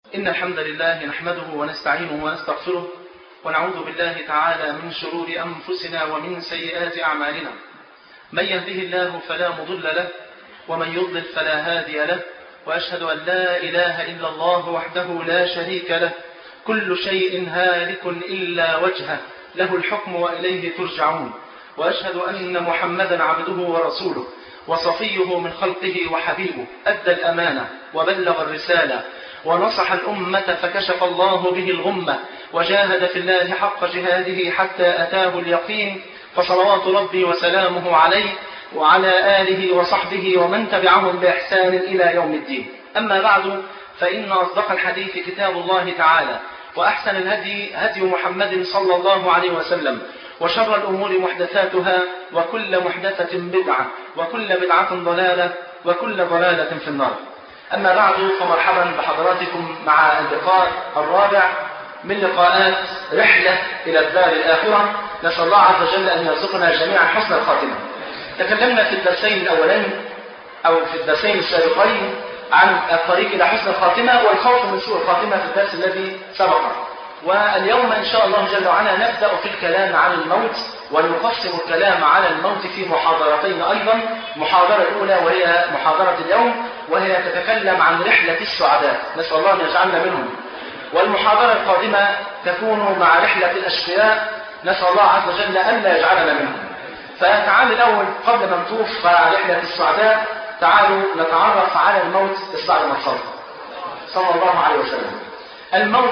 إن الحمد لله نحمده ونستعينه ونستغفره ونعوذ بالله تعالى من شرور أنفسنا ومن سيئات أعمالنا من يهده الله فلا مضل له ومن يضلل فلا هادي له وأشهد أن لا إله إلا الله وحده لا شريك له كل شيء هالك إلا وجهه له الحكم وإليه ترجعون وأشهد أن محمدا عبده ورسوله وصفيه من خلقه وحبيبه أدى الأمانة وبلغ الرسالة ونصح الأمة فكشف الله به الغمة وجاهد في الله حق جهاده حتى أتاه اليقين فصلوات ربي وسلامه عليه وعلى آله وصحبه ومن تبعهم بإحسان إلى يوم الدين أما بعد فإن أصدق الحديث كتاب الله تعالى وأحسن الهدي هدي محمد صلى الله عليه وسلم وشر الأمور محدثاتها وكل محدثة بدعة وكل بدعة ضلالة وكل ضلالة في النار أما بعد فمرحبا بحضراتكم مع اللقاء الرابع من لقاءات رحلة إلى الدار الآخرة نسأل الله عز وجل أن يرزقنا جميعا حسن الخاتمة تكلمنا في الدرسين الأولين أو في الدرسين السابقين عن الطريق إلى حسن الخاتمة والخوف من سوء الخاتمة في الدرس الذي سبق واليوم إن شاء الله جل وعلا نبدأ في الكلام عن الموت ونقسم الكلام على الموت في محاضرتين أيضا محاضرة الأولى وهي محاضرة اليوم وهي تتكلم عن رحلة السعداء نسأل الله أن يجعلنا منهم والمحاضرة القادمة تكون مع رحلة الأشقياء نسأل الله عز وجل ألا يجعلنا منهم فتعالوا الأول قبل ما نطوف مع رحلة السعداء تعالوا نتعرف على الموت بعد ما صلى صلى الله عليه وسلم الموت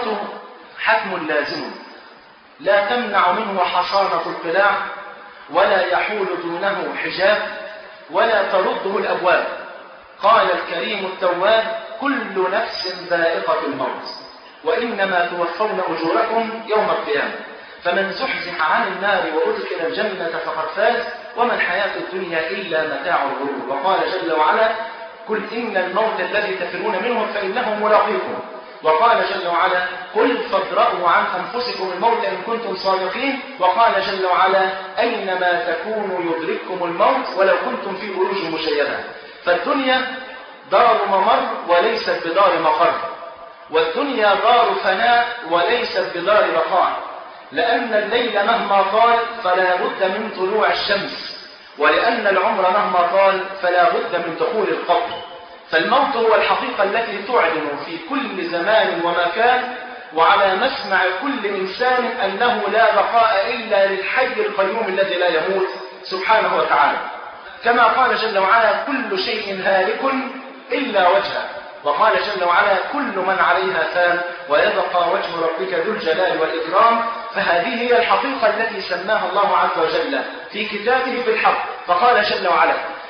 حتم لازم لا تمنع منه حصانة القلاع ولا يحول دونه حجاب ولا ترده الأبواب قال الكريم التواب كل نفس ذائقة الموت وإنما توفون أجوركم يوم القيامة فمن زحزح عن النار وأدخل الجنة فقد فاز وما الحياة الدنيا إلا متاع الغرور وقال جل وعلا قل إن الموت الذي تفرون منه فإنه ملاقيكم وقال جل وعلا قل فادرأوا عن أنفسكم الموت إن كنتم صادقين وقال جل وعلا أينما تكونوا يدرككم الموت ولو كنتم في بروج مشيدة فالدنيا دار ممر وليست بدار مقر والدنيا دار فناء وليست بدار بقاء لأن الليل مهما طال فلا بد من طلوع الشمس ولأن العمر مهما طال فلا بد من دخول القبر فالموت هو الحقيقة التي تعلن في كل زمان ومكان وعلى مسمع كل إنسان أنه لا بقاء إلا للحي القيوم الذي لا يموت سبحانه وتعالى كما قال جل وعلا كل شيء هالك إلا وجهه وقال جل وعلا كل من عليها فان ويبقى وجه ربك ذو الجلال والإكرام فهذه هي الحقيقة التي سماها الله عز وجل في كتابه بالحق فقال جل وعلا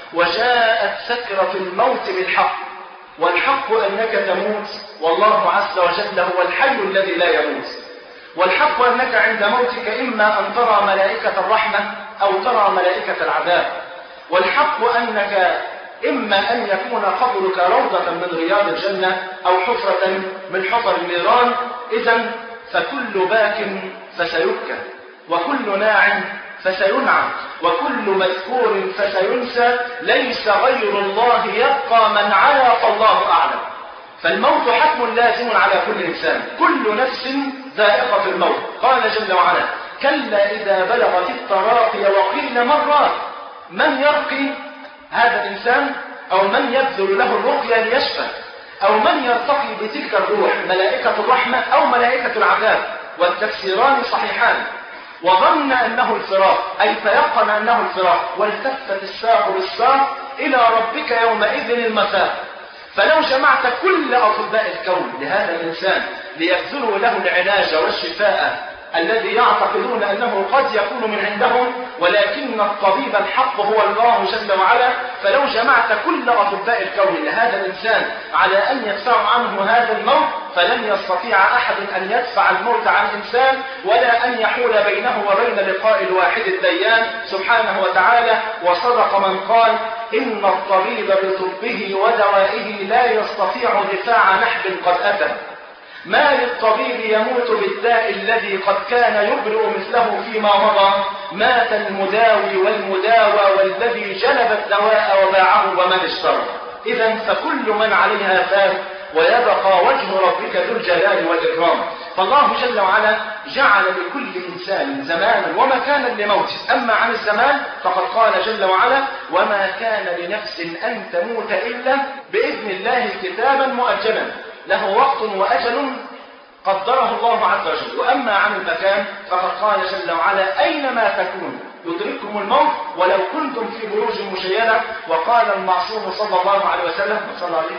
وجاءت سكرة الموت بالحق والحق أنك تموت والله عز وجل هو الحي الذي لا يموت والحق أنك عند موتك إما أن ترى ملائكة الرحمة أو ترى ملائكة العذاب والحق أنك إما أن يكون قبرك روضة من رياض الجنة أو حفرة من حفر النيران إذا فكل باك فسيبكى وكل ناع فسينعم وكل مذكور فسينسى ليس غير الله يبقى من علا فالله أعلم فالموت حتم لازم على كل إنسان كل نفس ذائقة الموت قال جل وعلا كلا إذا بلغت التراقي وقيل من راق من يرقي هذا الإنسان أو من يبذل له الرقية ليشفى أو من يرتقي بتلك الروح ملائكة الرحمة أو ملائكة العذاب والتفسيران صحيحان وظن أنه الفراق أي تيقن أنه الفراق والتفت الساق بالساق إلى ربك يومئذ المساق فلو جمعت كل أطباء الكون لهذا الإنسان ليبذلوا له العلاج والشفاء الذي يعتقدون أنه قد يكون من عندهم ولكن الطبيب الحق هو الله جل وعلا فلو جمعت كل أطباء الكون لهذا الإنسان على أن يدفعوا عنه هذا الموت فلن يستطيع أحد أن يدفع الموت عن الإنسان ولا أن يحول بينه وبين لقاء الواحد الديان سبحانه وتعالى وصدق من قال إن الطبيب بطبه ودوائه لا يستطيع دفاع نحب قد أتى ما للطبيب يموت بالداء الذي قد كان يبرئ مثله فيما مضى مات المداوي والمداوى والذي جلب الدواء وباعه ومن اشترى إذا فكل من عليها فان ويبقى وجه ربك ذو الجلال والإكرام فالله جل وعلا جعل لكل إنسان زمانا ومكانا لموته أما عن الزمان فقد قال جل وعلا وما كان لنفس أن تموت إلا بإذن الله كتابا مؤجلا له وقت وأجل قدره الله عز وجل وأما عن المكان فقد قال جل وعلا أينما تكونوا يدرككم الموت ولو كنتم في بروج مشيدة وقال المعصوم صلى الله عليه وسلم صلى عليه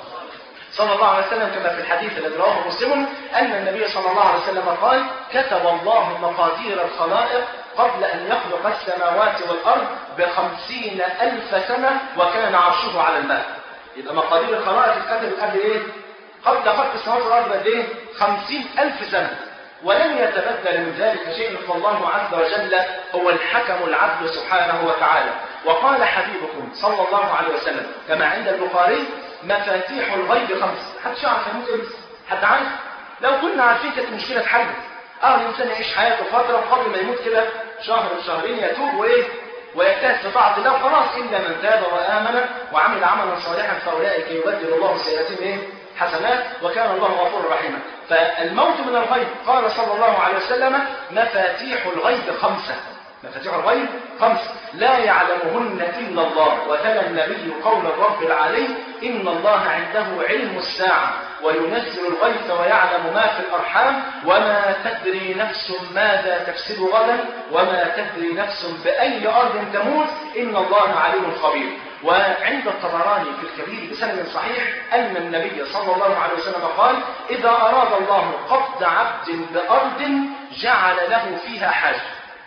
صلى الله عليه وسلم كما في الحديث الذي رواه مسلم أن النبي صلى الله عليه وسلم قال كتب الله مقادير الخلائق قبل أن يخلق السماوات والأرض بخمسين ألف سنة وكان عرشه على الماء يبقى مقادير الخلائق اتكتبت قبل إيه؟ قبل خلق السماوات والأرض قد إيه؟ خمسين ألف سنة ولم يتبدل من ذلك شيء فالله عز وجل هو الحكم العدل سبحانه وتعالى وقال حبيبكم صلى الله عليه وسلم كما عند البخاري مفاتيح الغيب خمس حد يعرف يموت امتى حد عارف لو كنا عارفين كانت المشكله اتحلت اه الانسان يعيش حياته فتره وقبل ما يموت كده شهر شهرين يتوب وايه ويجتهد في طاعه الله خلاص الا من تاب وامن وعمل عملا صالحا فاولئك يبدل الله سيئاتهم ايه حسنات وكان الله غفورا رحيما فالموت من الغيب قال صلى الله عليه وسلم مفاتيح الغيب خمسه مفاتيح الغيب خمسة لا يعلمهن إلا الله وتلا النبي قول الرب العلي إن الله عنده علم الساعة وينزل الغيث ويعلم ما في الأرحام وما تدري نفس ماذا تكسب غدا وما تدري نفس بأي أرض تموت إن الله عليم خبير وعند الطبراني في الكبير بسند صحيح أن النبي صلى الله عليه وسلم قال إذا أراد الله قبض عبد بأرض جعل له فيها حاجة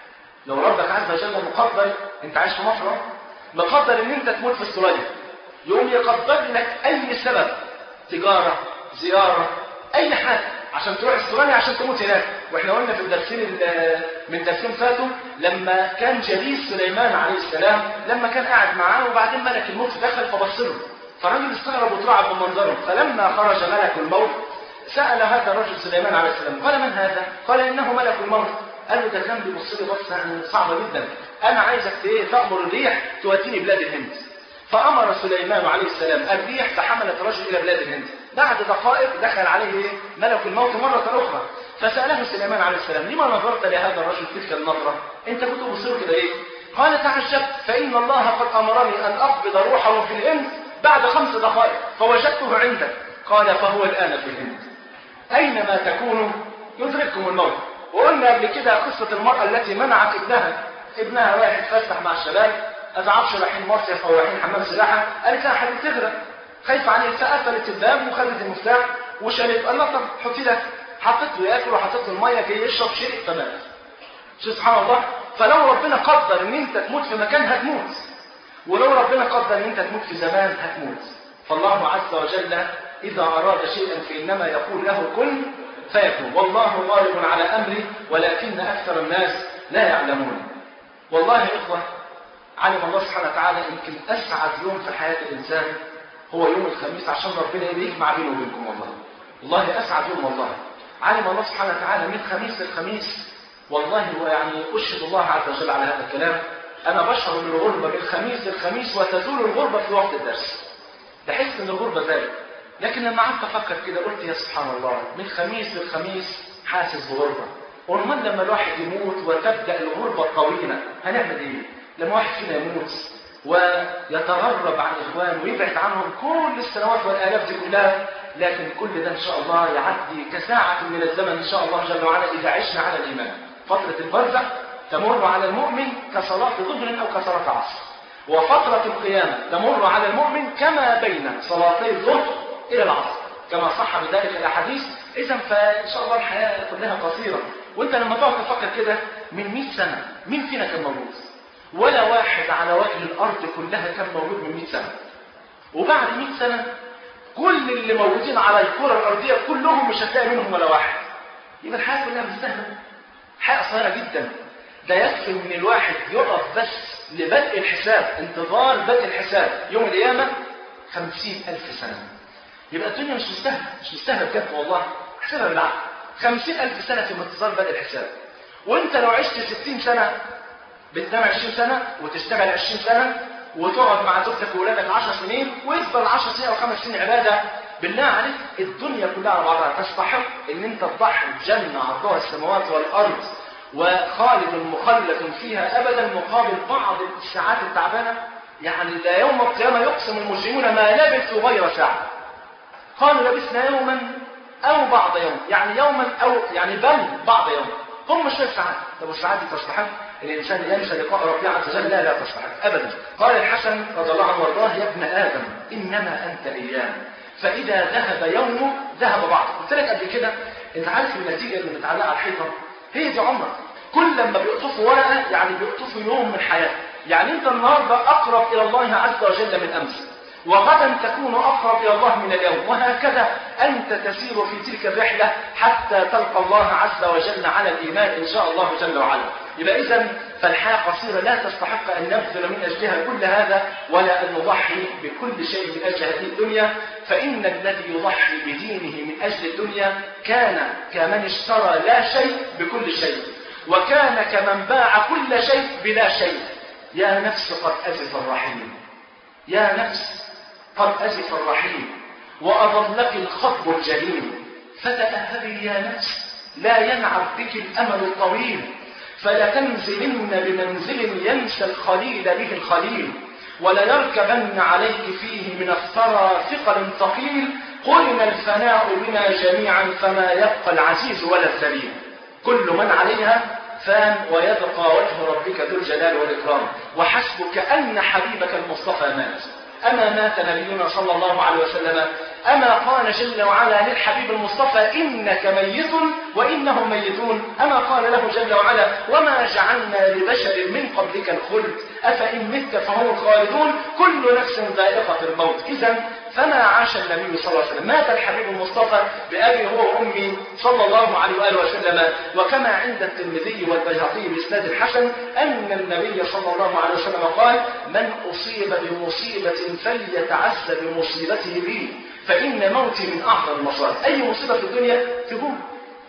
لو ربك عز وجل مقدر انت عايش في مصر مقدر ان انت تموت في استراليا يقوم يقدر لك اي سبب تجاره زياره اي حاجه عشان تروح استراليا عشان تموت هناك واحنا قلنا في الدرسين من درسين فاتوا لما كان جليس سليمان عليه السلام لما كان قاعد معاه وبعدين ملك الموت دخل فبص له فالراجل استغرب وترعب من منظره فلما خرج ملك الموت سأل هذا الرجل سليمان عليه السلام قال من هذا؟ قال إنه ملك الموت قال له ده كان بيبص لي بصه يعني صعبه جدا انا عايزك ايه تامر الريح توديني بلاد الهند فامر سليمان عليه السلام الريح فحملت الرجل الى بلاد الهند بعد دقائق دخل عليه ايه ملك الموت مره اخرى فساله سليمان عليه السلام لما نظرت لهذا الرجل تلك النظره انت كنت بصير كده ايه قال تعجبت فان الله قد امرني ان اقبض روحه في الهند بعد خمس دقائق فوجدته عندك قال فهو الان في الهند اينما تكونوا يدرككم الموت وقلنا قبل كده قصة المرأة التي منعت ابنها ابنها رايح يتفسح مع الشباب ما تعرفش رايحين مصيف او رايحين حمام سباحة قالت لها حبيبتي تغرق خايفة عليه فقفلت الباب وخدت المفتاح وشالت قال لها طب حطي لك حطيت له ياكل وحطيت له المية جاي يشرب شرب فمات شو سبحان الله فلو ربنا قدر ان انت تموت في مكان هتموت ولو ربنا قدر ان انت تموت في زمان هتموت فالله عز وجل اذا اراد شيئا فانما يقول له كن فيكون والله غالب على أمره ولكن أكثر الناس لا يعلمون والله يا إخوة علم الله سبحانه وتعالى يمكن أسعد يوم في حياة الإنسان هو يوم الخميس عشان ربنا يجمع بينه وبينكم والله والله أسعد يوم والله علم الله سبحانه وتعالى من خميس للخميس والله ويعني أشهد الله عز وجل على هذا الكلام أنا بشعر بالغربة من خميس للخميس وتزول الغربة في وقت الدرس بحس إن الغربة زالت لكن لما قعدت افكر كده قلت يا سبحان الله من خميس للخميس حاسس بغربه امال لما الواحد يموت وتبدا الغربه الطويله هنعمل ايه لما واحد فينا يموت ويتغرب عن اخوانه ويبعد عنهم كل السنوات والالاف دي كلها لكن كل ده ان شاء الله يعدي كساعه من الزمن ان شاء الله جل وعلا اذا عشنا على الايمان فتره البرزخ تمر على المؤمن كصلاه ظهر او كصلاه عصر وفتره القيامه تمر على المؤمن كما بين صلاتي الظهر إلى العصر كما صح بذلك الأحاديث إذا فإن شاء الله الحياة كلها قصيرة وأنت لما تقعد تفكر كده من 100 سنة مين فينا كان موجود؟ ولا واحد على وجه الأرض كلها كان موجود من 100 سنة وبعد 100 سنة كل اللي موجودين على الكرة الأرضية كلهم مش هتلاقي منهم ولا واحد يبقى الحياة كلها مستهلة حياة قصيرة جدا ده يكفي ان الواحد يقف بس لبدء الحساب انتظار بدء الحساب يوم القيامة خمسين ألف سنة يبقى الدنيا مش مستاهله مش مستاهله بجد والله احسبها بالعقل خمسين ألف سنة في انتظار بدء الحساب وانت لو عشت ستين سنة بتنام عشرين سنة وتشتغل عشرين سنة وتقعد مع زوجتك وولادك عشر سنين ويفضل عشر سنين أو خمس سنين عبادة بالله عليك الدنيا كلها على بعضها تستحق ان انت تضحي بجنه عرضها السماوات والارض وخالد مخلد فيها ابدا مقابل بعض الساعات التعبانه يعني لا يوم القيامه يقسم المجرمون ما لبثوا غير ساعه قالوا لبثنا يوما او بعض يوم يعني يوما او يعني بل بعض يوم هم شويه ساعات طب والساعات دي تستحق الانسان ينسى لقاء ربه عز وجل لا لا تستحق ابدا قال الحسن رضي الله عنه وارضاه يا ابن ادم انما انت ايام فاذا ذهب يومه ذهب بعض قلت لك قبل كده انت عارف النتيجه اللي متعلقه على الحيطه هي دي عمرك كل لما بيقطفوا ورقه يعني بيقطفوا يوم من حياتك يعني انت النهارده اقرب الى الله عز وجل من امس وغدا تكون اقرب الى الله من اليوم وهكذا انت تسير في تلك الرحله حتى تلقى الله عز وجل على الايمان ان شاء الله جل وعلا يبقى اذا فالحياه قصيره لا تستحق ان نبذل من اجلها كل هذا ولا ان نضحي بكل شيء من اجل هذه الدنيا فان الذي يضحي بدينه من اجل الدنيا كان كمن اشترى لا شيء بكل شيء وكان كمن باع كل شيء بلا شيء يا نفس قد ازف الرحيم يا نفس قد أزف الرحيم وأضلك الخطب الجليل فتأهبي يا نفس لا ينعب بك الأمل الطويل فلتنزلن بمنزل ينسى الخليل به الخليل وليركبن عليك فيه من الثرى ثقل ثقيل قرن الفناء بنا جميعا فما يبقى العزيز ولا الذليل كل من عليها فان ويبقى وجه ربك ذو الجلال والإكرام وحسبك أن حبيبك المصطفى مات أما مات نبينا صلى الله عليه وسلم أما قال جل وعلا للحبيب المصطفى إنك ميت وإنهم ميتون أما قال له جل وعلا وما جعلنا لبشر من قبلك الخلد أفإن مت فهم الخالدون كل نفس ذائقة الموت إذا فما عاش النبي صلى الله عليه وسلم مات الحبيب المصطفى بأبي هو وأمي صلى الله عليه وآله وسلم وكما عند الترمذي والبيهقي بإسناد الحسن أن النبي صلى الله عليه وسلم قال من أصيب بمصيبة فليتعز بمصيبته بي فإن موتي من أعظم المصائب أي مصيبة في الدنيا تهون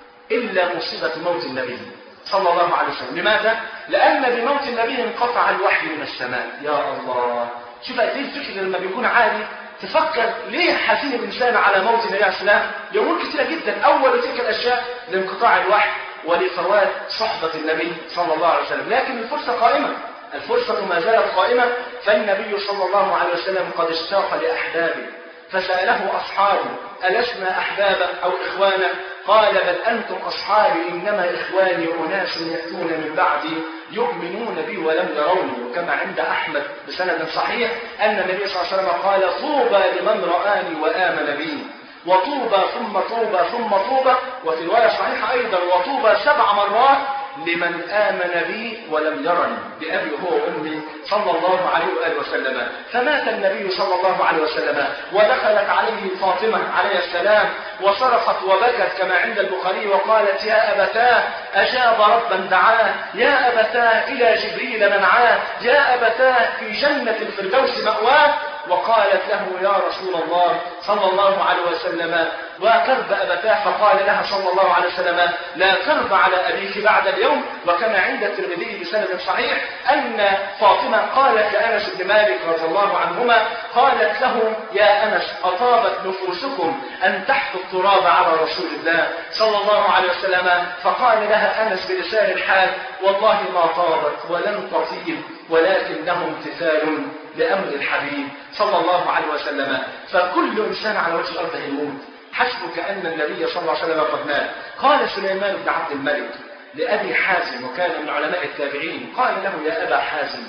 إلا مصيبة موت النبي صلى الله عليه وسلم لماذا؟ لأن بموت النبي انقطع الوحي من السماء يا الله شوف قد ايه الفكر لما بيكون عالي تفكر ليه حزين الإنسان على موت النبي عليه السلام يقول كثيرة جدا أول تلك الأشياء لانقطاع الوحي ولفوات صحبة النبي صلى الله عليه وسلم لكن الفرصة قائمة الفرصة ما زالت قائمة فالنبي صلى الله عليه وسلم قد اشتاق لأحبابه فسأله أصحابه ألسنا أحبابا أو إخوانا قال بل أنتم أصحابي إنما إخواني أناس يأتون من بعدي يؤمنون بي ولم يروني وكما عند أحمد بسند صحيح أن النبي صلى الله عليه وسلم قال طوبى لمن رآني وآمن بي وطوبى ثم طوبى ثم طوبى وفي رواية صحيحة أيضا وطوبى سبع مرات لمن آمن بي ولم يرني بأبي هو وأمي صلى الله عليه وآله وسلم فمات النبي صلى الله عليه وسلم ودخلت عليه فاطمة عليه السلام وصرخت وبكت كما عند البخاري وقالت يا أبتاه أجاب ربا دعاه يا أبتاه إلى جبريل منعاه يا أبتاه في جنة الفردوس مأواه وقالت له يا رسول الله صلى الله عليه وسلم وكرب أبتاه فقال لها صلى الله عليه وسلم لا كرب على أبيك بعد اليوم وكما عند الترمذي بسند صحيح أن فاطمة قالت لأنس بن مالك رضي الله عنهما قالت له يا أنس أطابت نفوسكم أن تحثوا التراب على رسول الله صلى الله عليه وسلم فقال لها أنس بلسان الحال والله ما طابت ولن تطيب ولكنه امتثال لأمر الحبيب صلى الله عليه وسلم فكل إنسان على وجه الأرض يموت حسبك أن النبي صلى الله عليه وسلم قد مات قال سليمان بن عبد الملك لأبي حازم وكان من علماء التابعين قال له يا أبا حازم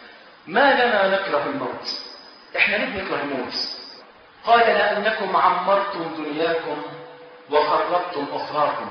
ما لنا نكره الموت احنا ليه نكره الموت قال لأنكم عمرتم دنياكم وخربتم أخراكم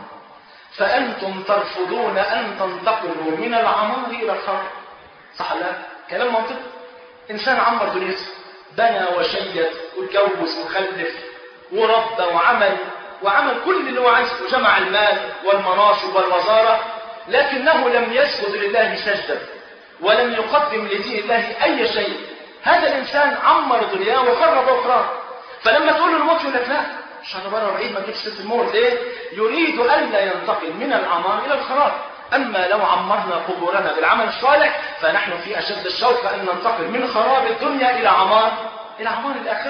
فأنتم ترفضون أن تنتقلوا من العمار إلى الخرب صح لا كلام منطقي إنسان عمر دنيته بنى وشيد واتجوز وخلف وربى وعمل وعمل كل اللي هو عايزه وجمع المال والمناصب والوزارة لكنه لم يسجد لله سجدا ولم يقدم لدين الله أي شيء هذا الإنسان عمر دنياه وخرب أخراه فلما تقول له الموت يقول لك لا مش انا بره بعيد ما تجيبش سيره الموت ليه؟ يريد الا ينتقل من العمار الى الخراب اما لو عمرنا قبورنا بالعمل الصالح فنحن في اشد الشوق ان ننتقل من خراب الدنيا الى عمار الى عمار الاخره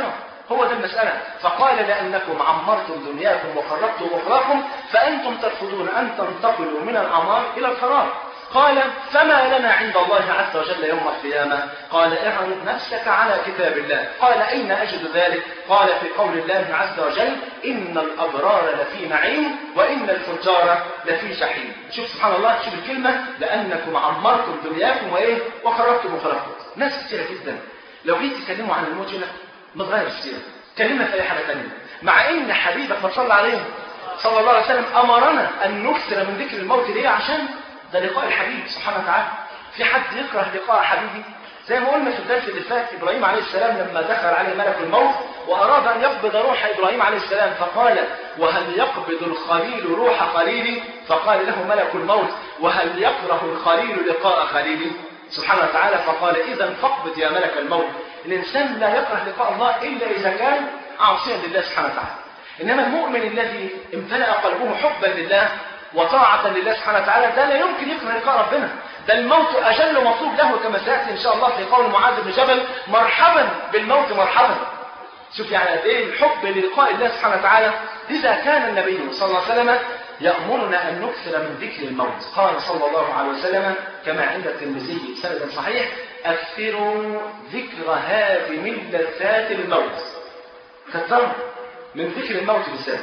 هو ده المسألة فقال لأنكم عمرتم دنياكم وخربتم أخراكم فأنتم ترفضون أن تنتقلوا من العمار إلى الخراب قال فما لنا عند الله عز وجل يوم القيامة قال اعرض نفسك على كتاب الله قال أين أجد ذلك قال في قول الله عز وجل إن الأبرار لفي نعيم وإن الفجار لفي جحيم شوف سبحان الله شوف الكلمة لأنكم عمرتم دنياكم وإيه وخرجتم وخرجتم ناس كثيرة جدا لو جيت تكلموا عن الموت هنا ما تغير السيرة كلمنا في أي حاجة ثانية مع إن حبيبك ما صلى عليه صلى الله عليه وسلم أمرنا أن نكثر من ذكر الموت ليه عشان ده لقاء الحبيب سبحانه وتعالى في حد يكره لقاء حبيبي زي ما قلنا في الدرس اللي فات ابراهيم عليه السلام لما دخل عليه ملك الموت واراد ان يقبض روح ابراهيم عليه السلام فقال وهل يقبض الخليل روح خليلي فقال له ملك الموت وهل يكره الخليل لقاء خليلي سبحانه وتعالى فقال اذا فاقبض يا ملك الموت الانسان لا يكره لقاء الله الا اذا كان عاصيا لله سبحانه وتعالى انما المؤمن الذي امتلأ قلبه حبا لله وطاعة لله سبحانه وتعالى ده لا يمكن يكره لقاء ربنا ده الموت أجل مطلوب له كما سيأتي إن شاء الله في قول معاذ بن جبل مرحبا بالموت مرحبا شوف يعني قد إيه الحب للقاء الله سبحانه وتعالى لذا كان النبي صلى الله عليه وسلم يأمرنا أن نكثر من ذكر الموت قال صلى الله عليه وسلم كما عند الترمذي بسند صحيح أكثروا ذكر هادم لذات الموت كثروا من ذكر الموت بالذات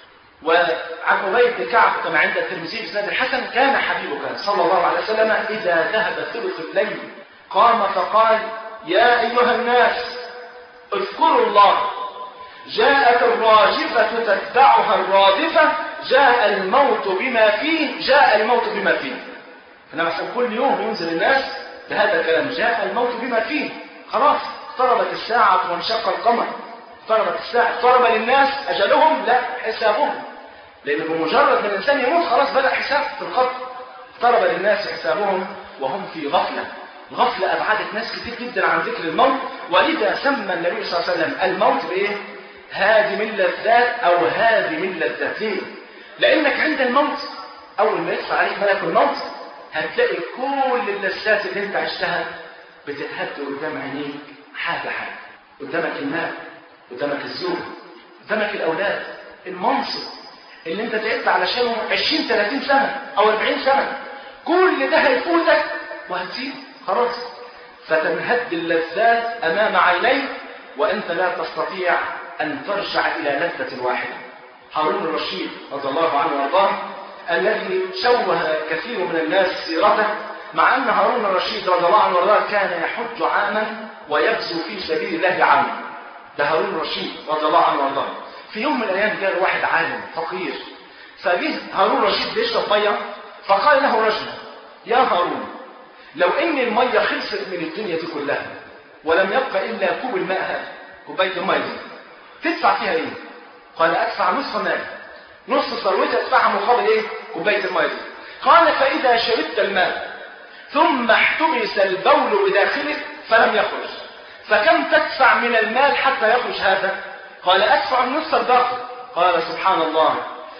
وعن أبي بن كعب كما عند الترمذي بسند الحسن كان حبيبك صلى الله عليه وسلم إذا ذهب ثلث الليل قام فقال يا أيها الناس اذكروا الله جاءت الراجفة تتبعها الرادفة جاء الموت بما فيه جاء الموت بما فيه فأنا مثلا كل يوم ينزل الناس بهذا الكلام جاء الموت بما فيه خلاص اقتربت الساعة وانشق القمر اقتربت الساعة اقترب للناس أجلهم لا حسابهم لأن بمجرد ما الإنسان يموت خلاص بدأ حساب في القبر اقترب للناس حسابهم وهم في غفلة غفلة أبعدت ناس كتير جدا عن ذكر الموت ولذا سمى النبي صلى الله عليه وسلم الموت بإيه؟ هادم اللذات أو هادم اللذات ليه؟ لأنك عند الموت أول ما يدفع عليك ملك الموت هتلاقي كل اللذات اللي أنت عشتها بتتهد قدام عينيك حاجة حاجة قدامك المال قدامك الزوج قدامك الأولاد المنصب اللي انت تعبت علشانه 20 30 سنة أو 40 سنة كل ده هيفوتك وهتسيب خلاص فتنهد اللذات أمام عينيك وأنت لا تستطيع أن ترجع إلى لذة واحدة هارون الرشيد رضي الله عنه وارضاه الذي شوه كثير من الناس سيرته مع أن هارون الرشيد رضي الله عنه وارضاه كان يحج عاما ويغزو في سبيل الله عاما ده هارون الرشيد رضي الله عنه وارضاه في يوم من الأيام جاء واحد عالم فقير فجه هارون الرشيد بيشرب ميه فقال له رجل يا هارون لو ان الميه خلصت من الدنيا دي كلها ولم يبقى الا كوب الماء هذا كوبايه الميه دي تدفع فيها ايه؟ قال ادفع نصف المال نص ثروتي ادفعها مقابل ايه؟ كوبايه الميه دي قال فاذا شربت الماء ثم احتبس البول بداخلك فلم يخرج فكم تدفع من المال حتى يخرج هذا؟ قال ادفع النصف الباقي قال سبحان الله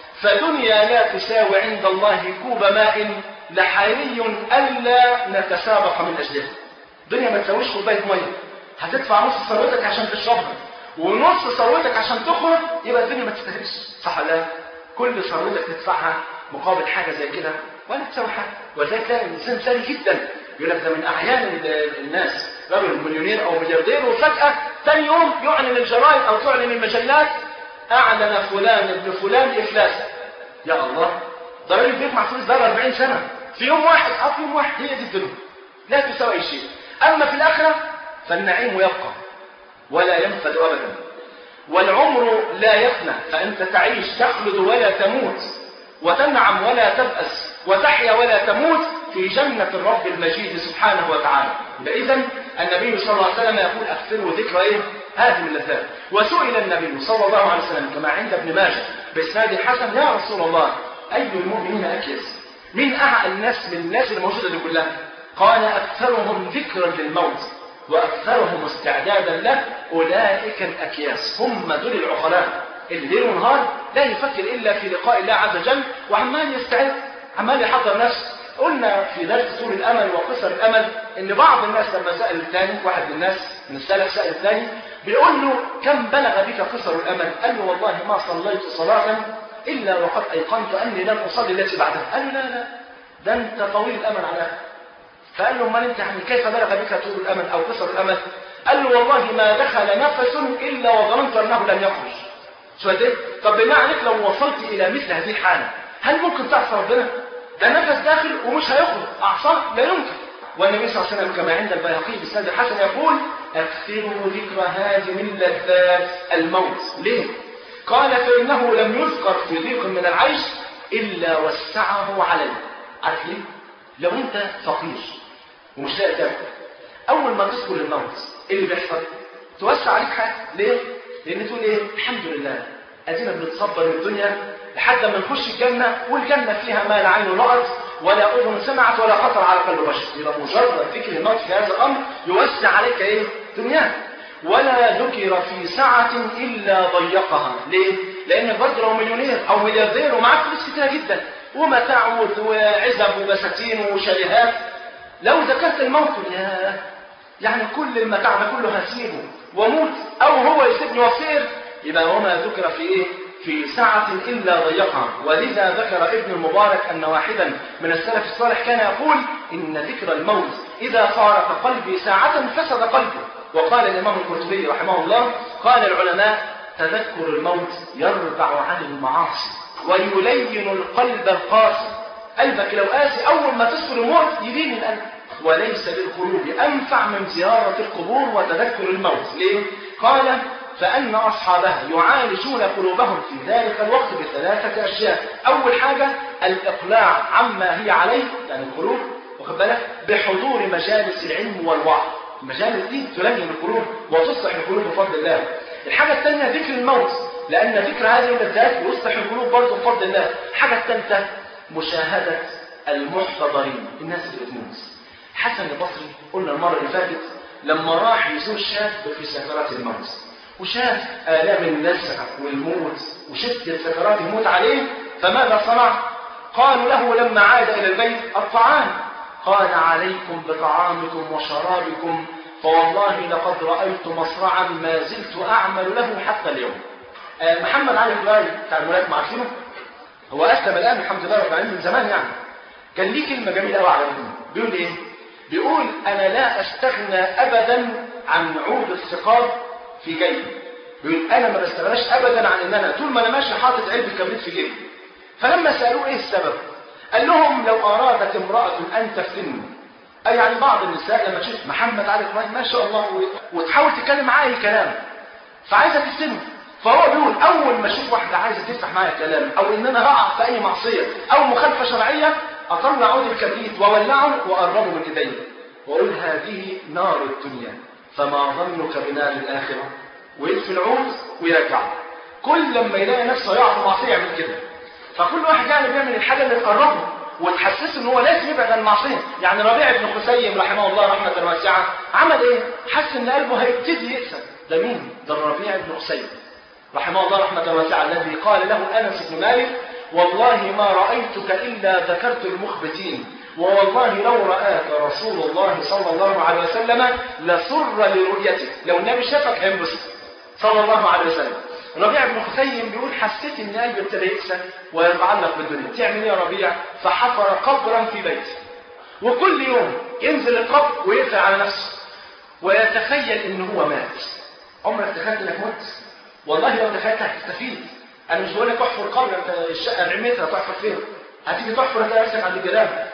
فدنيا لا تساوي عند الله كوب ماء لحري ألا نتسابق من أجلها الدنيا ما تساويش كوباية مية هتدفع نص ثروتك عشان تشربها ونص ثروتك عشان تخرج يبقى الدنيا ما تستاهلش صح لا كل ثروتك تدفعها مقابل حاجة زي كده ولا تساوي حاجة ولذلك تلاقي الإنسان ثري جدا يقول لك ده من أعيان الناس رجل مليونير أو ملياردير وفجأة ثاني يوم يعلن الجرائد أو تعلن المجلات أعلن فلان ابن فلان إفلاسه يا الله ده راجل بيجمع فلوس بقى 40 سنة في يوم واحد أو في يوم واحد هي دي الدنيا لا تساوي أي شيء أما في الآخرة فالنعيم يبقى ولا ينفد أبدا والعمر لا يفنى فأنت تعيش تخلد ولا تموت وتنعم ولا تبأس وتحيا ولا تموت في جنة الرب المجيد سبحانه وتعالى إذا النبي صلى الله عليه وسلم يقول أكثروا ذكر إيه؟ هذه اللذات وسئل النبي صلى الله عليه وسلم كما عند ابن ماجه بإسناد حسن يا رسول الله أي المؤمنين أكيس مين أعقل الناس من الناس الموجودة دي كلها قال أكثرهم ذكرا للموت وأكثرهم استعدادا له أولئك الأكياس هم دول العقلاء اللي ليل ونهار لا يفكر إلا في لقاء الله عز وجل وعمال يستعد عمال يحضر نفسه قلنا في درس طول الامل وقصر الامل ان بعض الناس لما سال الثاني واحد من الناس من السلف سال الثاني بيقول له كم بلغ بك قصر الامل؟ قال له والله ما صليت صلاه الا وقد ايقنت اني لن اصلي التي بعدها. قال له لا لا ده انت طويل الامل على فقال له امال انت يعني كيف بلغ بك طول الامل او قصر الامل؟ قال له والله ما دخل نفس الا وظننت انه لن يخرج. شو ايه؟ طب بالله عليك لو وصلت الى مثل هذه الحاله هل ممكن تعصى ربنا؟ ده نفس داخل ومش هيخرج اعصاه لا يمكن. والنبي صلى الله عليه وسلم كما عند البيهقي بسند الحسن يقول اكثروا ذكر هذه اللذات الموت ليه؟ قال فانه لم يذكر في ضيق من العيش الا وسعه عليه عارف ليه؟ لو انت فقير ومش لاقي تاكل اول ما تذكر الموت ايه اللي بيحصل؟ توسع عليك حاجه ليه؟ لان تقول ايه؟ الحمد لله ادينا بنتصبر من الدنيا لحد ما نخش الجنه والجنه فيها ما لا عين رأت ولا اذن سمعت ولا خطر على قلب بشر يبقى مجرد ذكر الموت في هذا الامر يوسع عليك ايه؟ دنياك ولا ذكر في سعة إلا ضيقها ليه؟ لأنك برضه لو مليونير أو ملياردير ومعاك فلوس كتيرة جدا ومتاع وعزب وبساتين وشاليهات لو ذكرت الموت يا يعني كل المتاع ده كله هسيبه وموت أو هو يسيبني وصير يبقى وما ذكر في إيه؟ في سعة إلا ضيقها ولذا ذكر ابن المبارك أن واحدا من السلف الصالح كان يقول إن ذكر الموت إذا فارق قلبي ساعة فسد قلبي وقال الإمام القرطبي رحمه الله قال العلماء تذكر الموت يرفع عن المعاصي ويلين القلب القاسي قلبك لو قاسي أول ما تذكر الموت يلين القلب وليس للقلوب أنفع من زيارة القبور وتذكر الموت ليه؟ قال فأن أصحابها يعالجون قلوبهم في ذلك الوقت بثلاثة أشياء أول حاجة الإقلاع عما هي عليه يعني القلوب واخد بالك بحضور مجالس العلم والوعظ المجالس دي تلين القلوب وتصلح القلوب بفضل الله الحاجة الثانية ذكر الموت لأن ذكر هذه اللذات يصلح القلوب برضه بفضل الله الحاجة الثالثة مشاهدة المحتضرين الناس اللي بتموت حسن البصري قلنا المرة اللي فاتت لما راح يزور شاب في سكرات الموت وشاف آلام النسع والموت وشدة سكرات الموت عليه فماذا صنع؟ قالوا له لما عاد إلى البيت الطعام قال عليكم بطعامكم وشرابكم فوالله لقد رأيت مصرعا ما زلت أعمل له حتى اليوم آه محمد علي الجواري بتاع الملاك عارفينه هو أسلم الآن الحمد لله رب العالمين من زمان يعني كان ليه كلمة جميلة قوي على الدين بيقول إيه؟ بيقول أنا لا أستغنى أبدا عن عود الثقاب في جيبي بيقول أنا ما بستغناش أبدا عن إن أنا طول ما أنا ماشي حاطط علبة كبريت في جيبي فلما سألوه إيه السبب؟ قال لهم لو أرادت امرأة أن تفتني أي يعني بعض النساء لما تشوف محمد علي كمان ما شاء الله وتحاول تتكلم معاه أي كلام فعايزة تفتنه فهو بيقول أول ما أشوف واحدة عايزة تفتح معايا كلام أو إن أنا هقع في أي معصية أو مخالفة شرعية أطلع عود الكبريت وأولعه وأقربه من إيديا وأقول هذه نار الدنيا فما ظنك بنار الآخرة ويطفي العود ويرجعه كل لما يلاقي نفسه يقع في معصية يعمل كده فكل واحد يعني بيعمل الحاجة اللي تقربه وتحسسه ان هو لازم يبعد عن المعصيه يعني ربيع بن خثيم رحمه الله رحمه واسعه عمل ايه حس ان قلبه هيبتدي يقسم ده مين ده الربيع بن خثيم رحمه الله رحمه واسعه الذي قال له انس بن مالك والله ما رايتك الا ذكرت المخبتين ووالله لو رآك رسول الله صلى الله عليه وسلم لسر لرؤيتك لو النبي شافك هينبسط صلى الله عليه وسلم ربيع بن خثيم بيقول حسيت ان قلبي ابتدى يقسى ويتعلق بالدنيا تعمل ايه يا ربيع فحفر قبرا في بيته وكل يوم ينزل القبر ويقفل على نفسه ويتخيل ان هو مات عمرك تخيلت انك مت والله لو تخيلت هتستفيد انا مش بقول لك احفر قبر انت الشقه 40 متر هتحفر فين هتيجي تحفر هتلاقي نفسك عند الجيران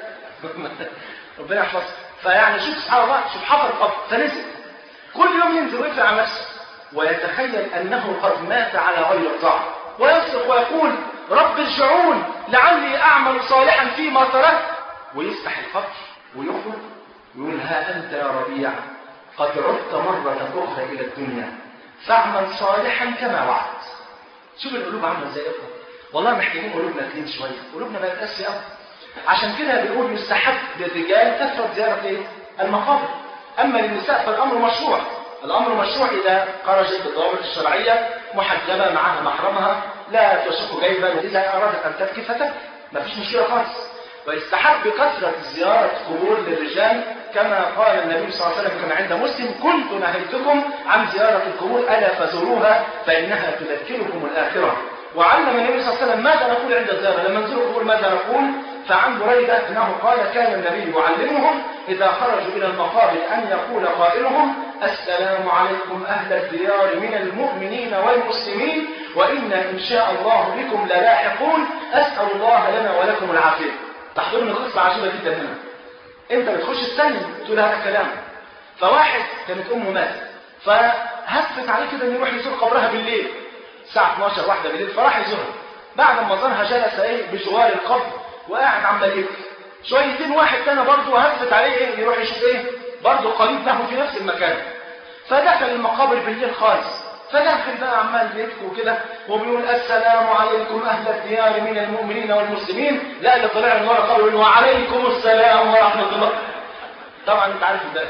ربنا يحفظك فيعني شوف سبحان الله شوف حفر قبر فنزل كل يوم ينزل ويقفل على نفسه ويتخيل أنه قد مات على غير الطاعة ويصرخ ويقول رب ارجعون لعلي أعمل صالحا فيما تركت ويفتح القبر ويخرج ويقول ها أنت يا ربيع قد عدت مرة أخرى إلى الدنيا فاعمل صالحا كما وعدت شوف القلوب عاملة ازاي يا والله محتاجين قلوبنا تلين شوية قلوبنا بقت قاسية قوي عشان كده بيقول يستحب للرجال كثرة زيارة ايه؟ المقابر أما للنساء فالأمر مشروع الأمر مشروع إذا خرجت بالضوابط الشرعية محجبة معها محرمها لا تشق جيبا إذا أرادت أن تبكي فتبكي ما فيش مشكلة خالص ويستحب كثرة زيارة قبور للرجال كما قال النبي صلى الله عليه وسلم كما عند مسلم كنت نهيتكم عن زيارة القبور ألا فزوروها فإنها تذكركم الآخرة وعلم النبي صلى الله عليه وسلم ماذا نقول عند الزيارة لما نزور القبور ماذا نقول فعن بريدة أنه قال كان النبي يعلمهم إذا خرجوا إلى المقابر أن يقول قائلهم السلام عليكم أهل الديار من المؤمنين والمسلمين وإنا إن شاء الله بكم للاحقون أسأل الله لنا ولكم العافية تحضرني قصة عجيبة جدا هنا أنت بتخش تسلم تقول هذا كلام فواحد كانت أمه مات فهفت عليه كده إنه يروح يزور قبرها بالليل الساعة 12 واحدة بالليل فراح يزورها بعد ما زارها جلس ايه بجوار القبر وقاعد عمال يبكي شويتين واحد تاني برضه هفت عليه ايه يروح يشوف ايه برضه قريب له في نفس المكان فدخل المقابر بالليل خالص فدخل بقى عمال يبكي وكده وبيقول السلام عليكم اهل الديار من المؤمنين والمسلمين لا اللي طلع من ورا قبره يقول وعليكم السلام ورحمه الله طبعا انت عارف ده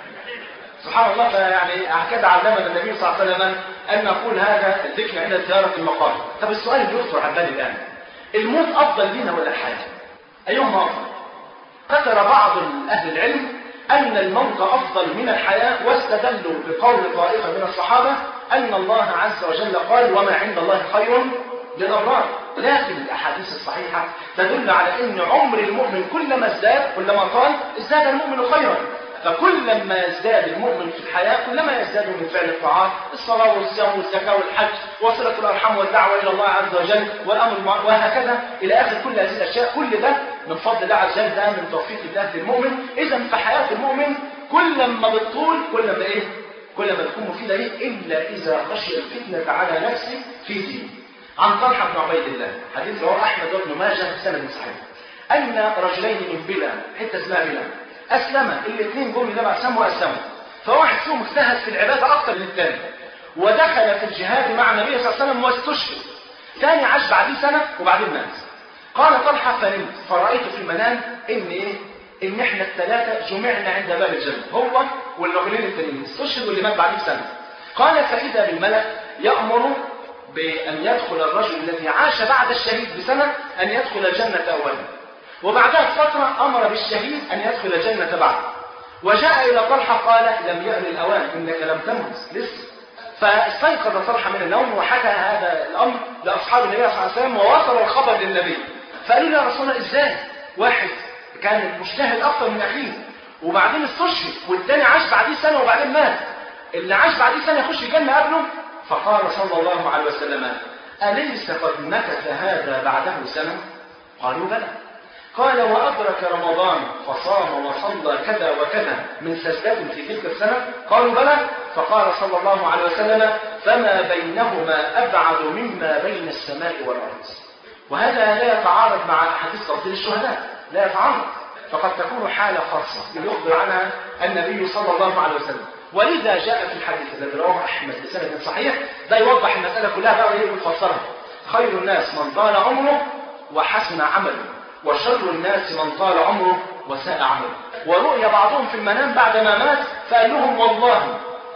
سبحان الله فيعني هكذا علمنا النبي صلى الله عليه وسلم ان نقول هذا الذكر عند زياره المقابر طب السؤال اللي يخطر على بالي الان الموت افضل لنا ولا الحياه ايهما افضل ذكر بعض اهل العلم ان الموت افضل من الحياه واستدلوا بقول طائفه من الصحابه ان الله عز وجل قال وما عند الله خير للابرار لكن الاحاديث الصحيحه تدل على ان عمر المؤمن كلما ازداد كلما طال ازداد المؤمن خيرا فكلما يزداد المؤمن في الحياة كلما يزداد من فعل الطاعات الصلاة والصيام والزكاة والحج وصلة الأرحام والدعوة إلى الله عز وجل والأمر المعروف وهكذا إلى آخر كل هذه الأشياء كل ده من فضل الله عز وجل ده من توفيق الله للمؤمن إذا في حياة المؤمن كلما بتطول كلما إيه؟ كلما تكون مفيدة ليه إلا إذا خشي الفتنة على نفسه في دين عن طلحة بن عبيد الله حديث رواه أحمد وابن ماجه سند صحيح أن رجلين من بلاد حتة اسمها بلاد أسلم الاثنين جم لما أسلموا وأسلموا فواحد فيهم اجتهد في العبادة أكثر من الثاني ودخل في الجهاد مع النبي صلى الله عليه وسلم واستشهد ثاني عاش بعديه سنة وبعدين مات قال طلحة فنمت فرأيت في المنام إن إيه إن إحنا الثلاثة جمعنا عند باب الجنة هو والرجلين التانيين استشهد واللي مات بعديه سنة قال فإذا بالملك يأمر بأن يدخل الرجل الذي عاش بعد الشهيد بسنة أن يدخل الجنة أولا وبعدها بفترة أمر بالشهيد أن يدخل الجنة بعد وجاء إلى طلحة قال لم يأن الأوان إنك لم تمت لسه فاستيقظ طلحة من النوم وحكى هذا الأمر لأصحاب النبي صلى الله عليه وسلم ووصل الخبر للنبي فقالوا له يا رسول الله إزاي واحد كان مجتهد أكثر من أخيه وبعدين استشهد والتاني عاش بعديه سنة وبعدين مات اللي عاش بعديه سنة يخش الجنة قبله فقال صلى الله عليه وسلم أليس قد مكث هذا بعده سنة قالوا بلى قال وأدرك رمضان فصام وصلى كذا وكذا من سجدات في تلك السنة قالوا بلى فقال صلى الله عليه وسلم فما بينهما أبعد مما بين السماء والأرض وهذا لا يتعارض مع حديث تفضيل الشهداء لا يتعارض فقد تكون حالة خاصة يخبر عنها النبي صلى الله عليه وسلم ولذا جاء في الحديث الذي رواه أحمد بسند صحيح ده يوضح المسألة كلها بقى وهي بتفسرها خير الناس من طال عمره وحسن عمله وشر الناس من طال عمره وساء عمله ورؤي بعضهم في المنام بعدما مات فقال لهم والله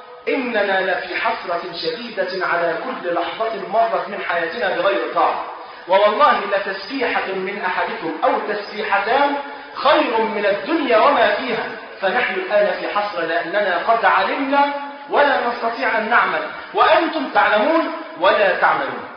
إننا لفي حسرة شديدة على كل لحظة مرت من حياتنا بغير طاعة ووالله لتسبيحة من أحدكم أو تسبيحتان خير من الدنيا وما فيها فنحن الآن في حسرة لأننا قد علمنا ولا نستطيع أن نعمل وأنتم تعلمون ولا تعملون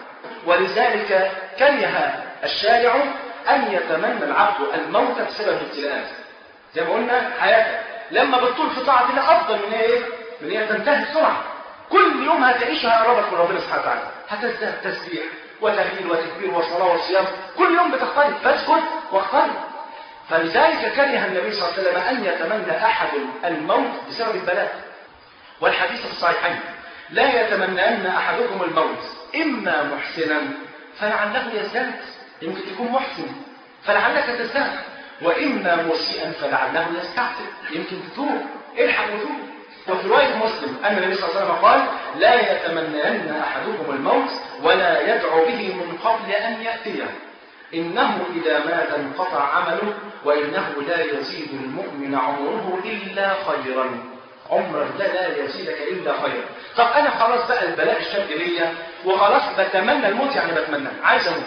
ولذلك كره الشارع أن يتمنى العبد الموت بسبب الابتلاءات زي ما قلنا حياتك لما بتطول في طاعة الله أفضل من إيه؟ من هي تنتهي بسرعة كل يوم هتعيشها قربك من ربنا سبحانه وتعالى هتزداد تسبيح وتهليل وتكبير وصلاة وصيام كل يوم بتختلف فاسكت واختلف فلذلك كره النبي صلى الله عليه وسلم أن يتمنى أحد الموت بسبب البلاء والحديث في الصحيحين لا يتمنى أن أحدكم الموت إما محسنا فلعله يزداد يمكن تكون محسن فلعلك تزداد وإما مسيئا فلعله يستعتب يمكن تتوب الحق وتوب وفي رواية مسلم أن النبي صلى الله عليه وسلم قال لا يتمنين أحدكم الموت ولا يدعو به من قبل أن يأتيه إنه إذا مات انقطع عمله وإنه لا يزيد المؤمن عمره إلا خيرا عمرك ده لا يزيدك إلا خيرا طب أنا خلاص بقى البلاء الشاب ليا وخلاص بتمنى الموت يعني بتمنى عايز أموت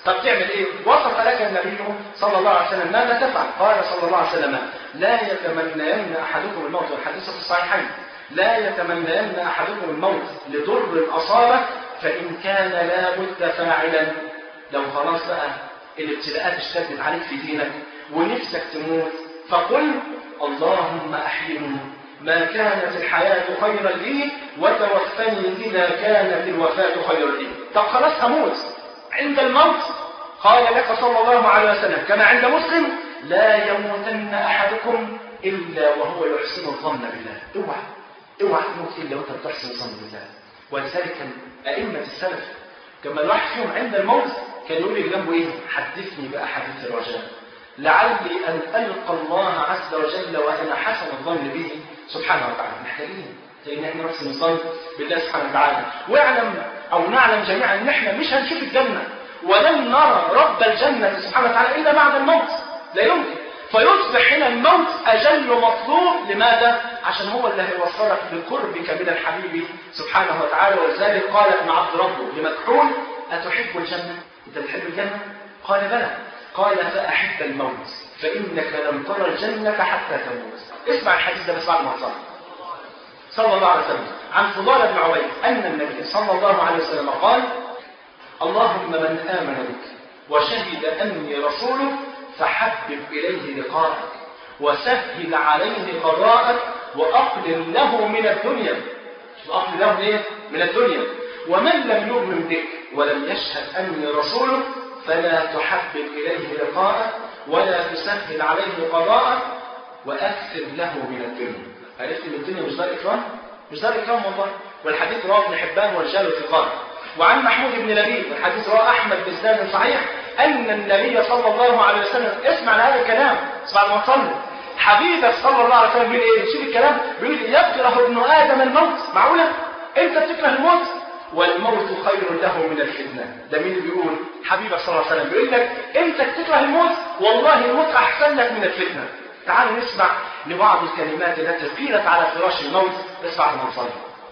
طب تعمل ايه وصف لك النبي صلى الله عليه وسلم ماذا تفعل قال صلى الله عليه وسلم لا يتمنين احدكم الموت والحديث في الصحيحين لا يتمنين احدكم الموت لضر اصابه فان كان لا بد فاعلا لو خلاص بقى الابتلاءات اشتدت عليك في دينك ونفسك تموت فقل اللهم احيني ما كانت الحياة خيرا لي وتوفني إذا كانت الوفاة خيرا لي طب خلاص هموت عند الموت قال لك صلى الله عليه وسلم كما عند مسلم لا يموتن أحدكم إلا وهو يحسن الظن بالله اوعى اوعى تموت إلا وأنت بتحسن الظن بالله ولذلك كان أئمة السلف كما الواحد فيهم عند الموت كان يقول لي جنبه إيه حدثني بأحاديث الرجاء لعلي أن ألقى الله عز وجل وأنا حسن الظن به سبحانه وتعالى محتاجين لأن احنا نحسن الظن بالله سبحانه وتعالى واعلم أو نعلم جميعا أن احنا مش هنشوف الجنة ولن نرى رب الجنة سبحانه وتعالى إلا بعد الموت لا يمكن فيصبح هنا الموت أجل مطلوب لماذا؟ عشان هو اللي هيوصلك لقربك من الحبيب سبحانه وتعالى ولذلك قال ابن عبد ربه لمكحول أتحب الجنة؟ أنت بتحب الجنة؟ قال بلى قال فأحب الموت فإنك لم ترى الجنة حتى تموت اسمع الحديث ده بس بعد ما تصلي صلى الله عليه وسلم عن فضال بن عبيد أن النبي صلى الله عليه وسلم قال اللهم من آمن بك وشهد أني رسولك فحبب إليه لقاءك وسهل عليه قضاءك وأقلل له من الدنيا وأقلل له إيه؟ من الدنيا ومن لم يؤمن بك ولم يشهد أني رسولك فلا تحبب إليه لقاءك ولا تسهل عليه قضاءك وأكثر له من الدنيا عرفت ان الدنيا مش دار إكرام؟ مش دار إكرام والله والحديث رواه ابن حبان ورجاله ثقات وعن محمود بن لبيب والحديث رواه أحمد بإسناد صحيح أن النبي صلى الله عليه وسلم اسمع لهذا الكلام اسمع ما تصلي حبيبك صلى الله عليه وسلم بيقول ايه؟ شوف الكلام بيقول يكره ابن آدم الموت معقولة؟ أنت بتكره الموت؟ والموت خير له من الفتنة ده مين اللي بيقول حبيبك صلى الله عليه وسلم بيقول لك انت بتكره الموت والله الموت احسن لك من الفتنة تعالوا نسمع لبعض الكلمات التي قيلت على فراش الموت اسمع لما نصلي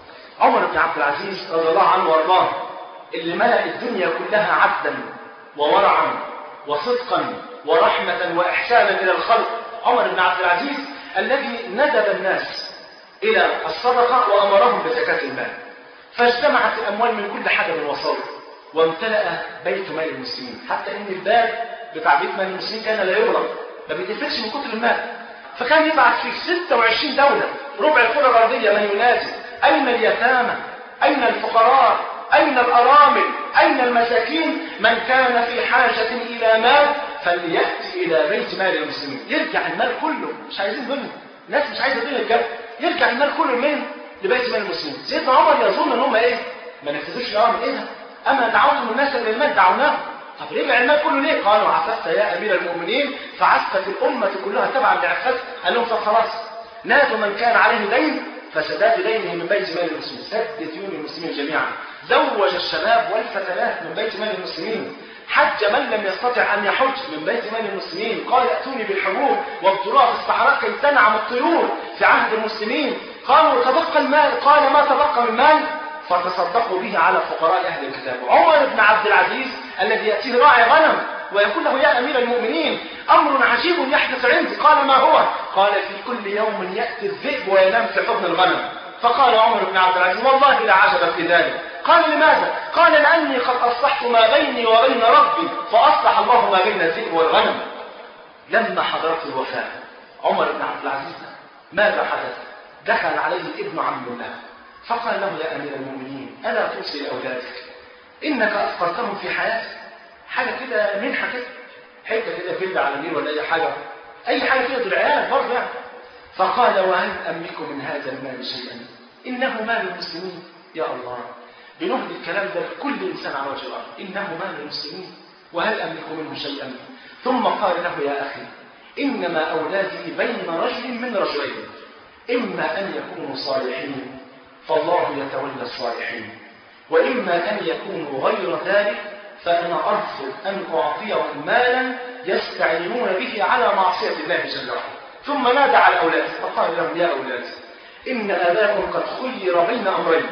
عمر بن عبد العزيز رضي الله عنه وارضاه اللي ملأ الدنيا كلها عدلا وورعا وصدقا ورحمة وإحسانا إلى الخلق عمر بن عبد العزيز الذي ندب الناس إلى الصدقة وأمرهم بزكاة المال فاجتمعت الأموال من كل حدب وصوت وامتلأ بيت مال المسلمين حتى إن الباب بتاع بيت مال المسلمين كان لا يغلق ما بيتقفلش من كتر المال فكان يبعث في 26 دولة ربع الكرة الأرضية من ينادي أين اليتامى أين الفقراء أين الأرامل أين المساكين من كان في حاجة إلى مال فليأتي إلى بيت مال المسلمين يرجع المال كله مش عايزين دنيا الناس مش عايزة دنيا بجد يرجع المال كله لمين؟ لبيت مال المسلمين سيدنا عمر يظن ان هم ايه ما نفذوش الامر ايه ده اما دعوتم الناس الى المال دعوناه طب رجع المال كله ليه قالوا عففت يا امير المؤمنين فعفت الامه كلها تبعا لعفت قال لهم طب خلاص نادوا من كان عليه دين فسداد دينه من بيت مال المسلمين سد ديون المسلمين جميعا زوج الشباب والفتيات من بيت مال المسلمين حج من لم يستطع أن يحج من بيت مال المسلمين قال ائتوني بالحبوب وابتلوها في الصحراء كي تنعم الطيور في عهد المسلمين قالوا تبقى المال قال ما تبقى من مال فتصدقوا به على فقراء أهل الكتاب عمر بن عبد العزيز الذي يأتيه راعي غنم ويقول له يا أمير المؤمنين أمر عجيب يحدث عندي قال ما هو قال في كل يوم يأتي الذئب وينام في حضن الغنم فقال عمر بن عبد العزيز والله لا عجب في ذلك قال لماذا؟ قال لأني قد أصلحت ما بيني وبين ربي فأصلح الله ما بين الذئب والغنم لما حضرت الوفاة عمر بن عبد العزيز ماذا حدث؟ دخل عليه ابن عم له فقال له يا أمير المؤمنين ألا توصي لأولادك إنك أفقرتهم في حياتك حاجة كده منحة كده حتة كده فيلا على النيل ولا أي حاجة أي حاجة كده العيال برضه يعني فقال وهل أملك من هذا المال شيئا إنه مال المسلمين يا الله بنهدي الكلام ده لكل إنسان على وجه الأرض إنه مال المسلمين وهل أملك منه شيئا ثم قال له يا أخي إنما أولادي بين رجل من رجلين إما أن يكونوا صالحين فالله يتولى الصالحين وإما أن يكونوا غير ذلك فأنا أرفض أن أعطيهم مالا يستعينون به على معصية الله جل وعلا ثم نادى على أولاده فقال لهم يا أولاد إن أباكم قد خير بين أمرين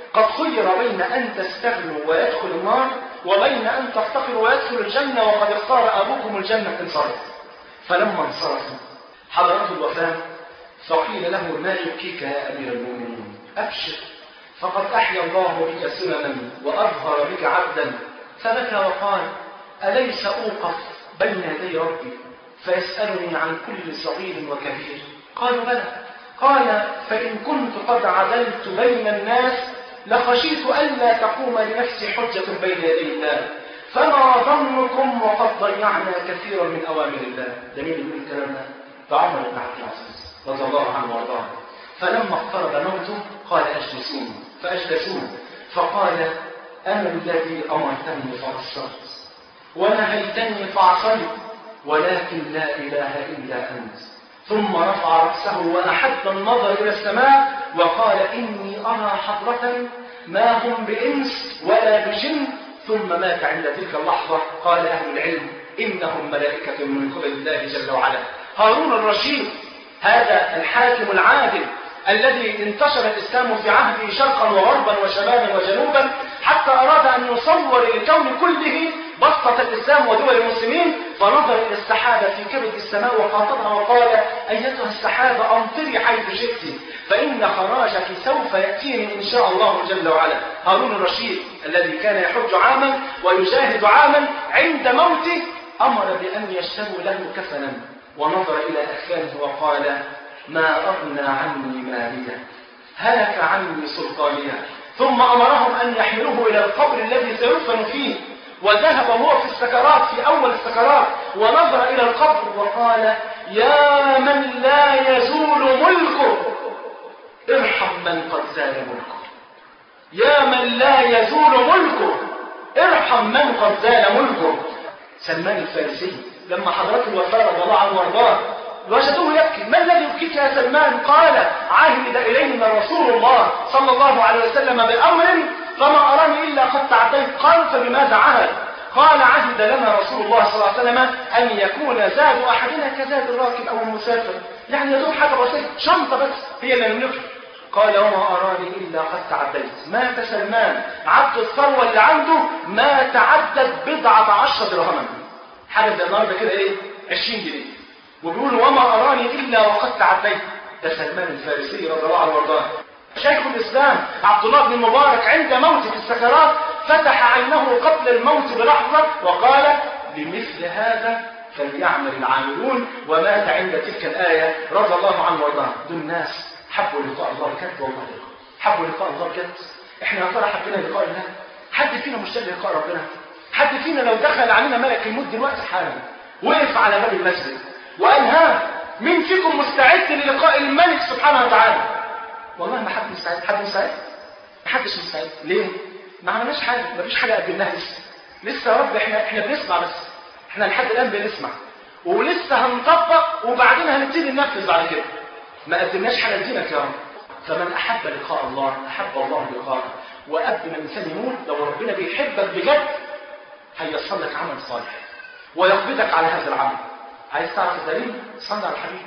قد خير بين أن تستغنوا ويدخل النار وبين أن تفتقروا ويدخل الجنة وقد اختار أبوكم الجنة انصرف فلما انصرفوا حضرته الوفاة فقيل له ما يبكيك يا أمير المؤمنين أبشر فقد أحيا الله بك سننا وأظهر بك عبدا فبكى وقال أليس أوقف بين يدي ربي فيسألني عن كل صغير وكبير قالوا بلى قال فإن كنت قد عدلت بين الناس لخشيت ألا تقوم لنفسي حجة بين يدي الله فما ظنكم وقد ضيعنا كثيرا من أوامر الله ده مين يقول الكلام ده؟ ده عمر بن عبد العزيز رضي الله عنه وارضاه فلما اقترب موته قال أجلسوه فأجلسوه فقال أنا الذي أمرتني فقصرت ونهيتني فعصيت ولكن لا إله إلا أنت ثم رفع رأسه وأحد النظر إلى السماء وقال إني أرى حضرة ما هم بإنس ولا بجن ثم مات عند تلك اللحظة قال أهل العلم إنهم ملائكة من قبل الله جل وعلا هارون الرشيد هذا الحاكم العادل الذي انتشر الإسلام في عهده شرقا وغربا وشمالا وجنوبا حتى أراد أن يصور للكون كله بسطة الإسلام ودول المسلمين فنظر إلى السحابة في كبد السماء وخاطبها وقال أيتها السحابة أمطري حيث شئت فإن خراجك سوف يأتيني إن شاء الله جل وعلا هارون الرشيد الذي كان يحج عاما ويجاهد عاما عند موته أمر بأن يشتروا له كفنا ونظر إلى أكفانه وقال ما أغنى عني مالية هلك عني سلطانية ثم أمرهم أن يحملوه إلى القبر الذي سيدفن فيه وذهب هو في السكرات في أول السكرات ونظر إلى القبر وقال يا من لا يزول ملكه ارحم من قد زال ملكه يا من لا يزول ملكه ارحم من قد زال ملكه سلمان الفارسي لما حضرته الوفاة رضي الله عنه وارضاه وجدوه يبكي ما الذي يبكيك يا سلمان قال عهد إلينا رسول الله صلى الله عليه وسلم بأمر فما أراني إلا قد تعديت قال فبماذا عهد قال عهد لنا رسول الله صلى الله عليه وسلم أن يكون زاد أحدنا كزاد الراكب أو المسافر يعني يدوم حاجة بسيطة شنطة بس هي اللي نملكها قال وما أراني إلا قد تعديت مات سلمان عبد الثروة اللي عنده ما تعدت بضعة عشر درهما حاجة زي النهارده كده إيه 20 جنيه وبيقول وما أراني إلا وقد تعديت ده سلمان الفارسي رضي الله عنه وارضاه شيخ الإسلام عبد الله بن المبارك عند موته في السكرات فتح عينه قبل الموت بلحظة وقال بمثل هذا فليعمل العاملون ومات عند تلك الآية رضي الله عنه وارضاه دول ناس حبوا لقاء الله بجد والله حبوا لقاء الله بجد احنا يا ترى حبينا لقاء الله حد فينا مشتاق لقاء ربنا حد فينا لو دخل علينا ملك الموت دلوقتي حالا وقف على باب المسجد وقال ها مين فيكم مستعد للقاء الملك سبحانه وتعالى والله ما حد مستعد حد مستعد ما حدش مستعد ليه ما عملناش حاجه ما فيش حاجه قدمناها لسه لسه يا رب احنا احنا بنسمع بس احنا لحد الان بنسمع ولسه هنطبق وبعدين هنبتدي ننفذ بعد كده ما قدمناش حاجه لدينك يا رب فمن احب لقاء الله احب الله لقاءه وقبل ما الانسان يموت لو ربنا بيحبك بجد هيصل لك عمل صالح ويقبضك على هذا العمل عايز تعرف الدليل صلى على الحبيب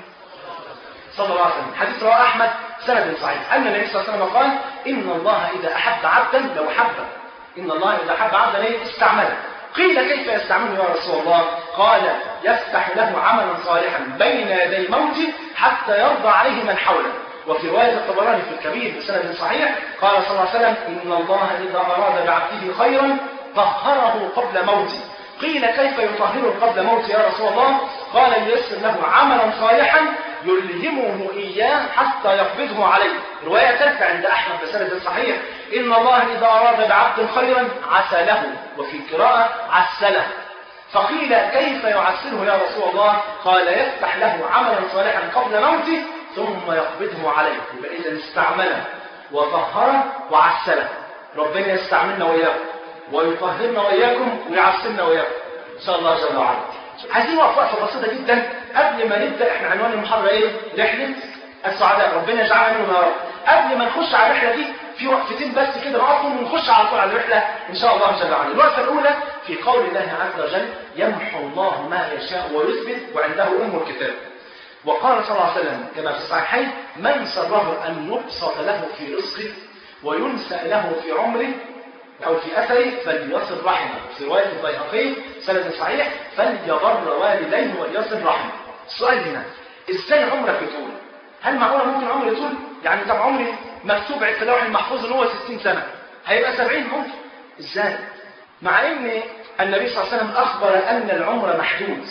صلى الله عليه وسلم حديث رواه احمد سند صحيح ان النبي صلى الله عليه وسلم قال ان الله اذا احب عبدا لو حبه ان الله اذا احب عبدا ايه استعمله قيل كيف يستعمله يا رسول الله قال يفتح له عملا صالحا بين يدي موته حتى يرضى عليه من حوله وفي رواية الطبراني في الكبير بسند صحيح قال صلى الله عليه وسلم إن الله إذا أراد بعبده خيرا طهره قبل موته قيل كيف يطهره قبل موته يا رسول الله قال ييسر له عملا صالحا يلهمه إياه حتى يقبضه عليه رواية ثالثة عند أحمد بسند صحيح إن الله إذا أراد بعبد خيرا عسله وفي قراءة عسله فقيل كيف يعسره يا رسول الله قال يفتح له عملا صالحا قبل موته ثم يقبضه عليه يبقى إذا استعمله وطهره وعسله ربنا يستعملنا وإياكم ويطهرنا وإياكم ويعسلنا وإياكم إن شاء الله جل وعلا عايزين نقف وقفة بسيطة جدا قبل ما نبدأ احنا عنوان المحاضرة ايه؟ رحلة السعداء ربنا يجعلنا منهم يا رب قبل ما نخش على الرحلة دي في وقفتين بس كده نقفهم ونخش على طول على الرحلة إن شاء الله جل وعلا الوقفة الأولى في قول الله عز وجل يمحو الله ما يشاء ويثبت وعنده أم الكتاب وقال صلى الله عليه وسلم كما في الصحيحين من سره أن يبسط له في رزقه وينسى له في عمره أو في أثره فليصل رحمه في رواية البيهقي سند صحيح فليبر والديه وليصل رحمه السؤال هنا ازاي عمرك يطول؟ هل معقولة ممكن عمري يطول؟ يعني طب عمري مكتوب في اللوح المحفوظ ان هو 60 سنة هيبقى 70 ممكن ازاي؟ مع ان النبي صلى الله عليه وسلم اخبر ان العمر محدود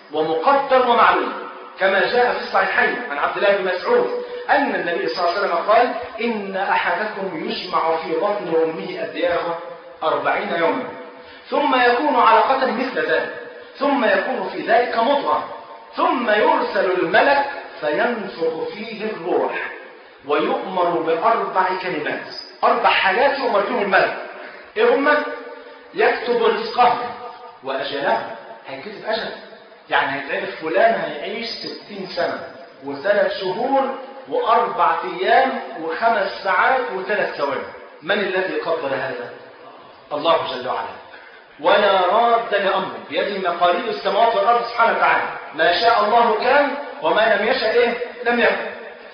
ومقدر ومعلوم كما جاء في الصحيحين عن عبد الله بن مسعود أن النبي صلى الله عليه وسلم قال إن أحدكم يجمع في بطن أمه أدياه أربعين يوما ثم يكون علقة مثل ذلك ثم يكون في ذلك مضغة ثم يرسل الملك فينفخ فيه الروح ويؤمر بأربع كلمات أربع حاجات يؤمر بهم الملك إيه هما؟ يكتب رزقه وأجله هيكتب أجل يعني هيتعرف فلان هيعيش ستين سنة وثلاث شهور وأربع أيام وخمس ساعات وثلاث ثواني من الذي قدر هذا؟ الله جل وعلا ولا راد لأمره بيده مقاليد السماوات والأرض سبحانه وتعالى ما شاء الله كان وما لم يشاء إيه؟ لم يكن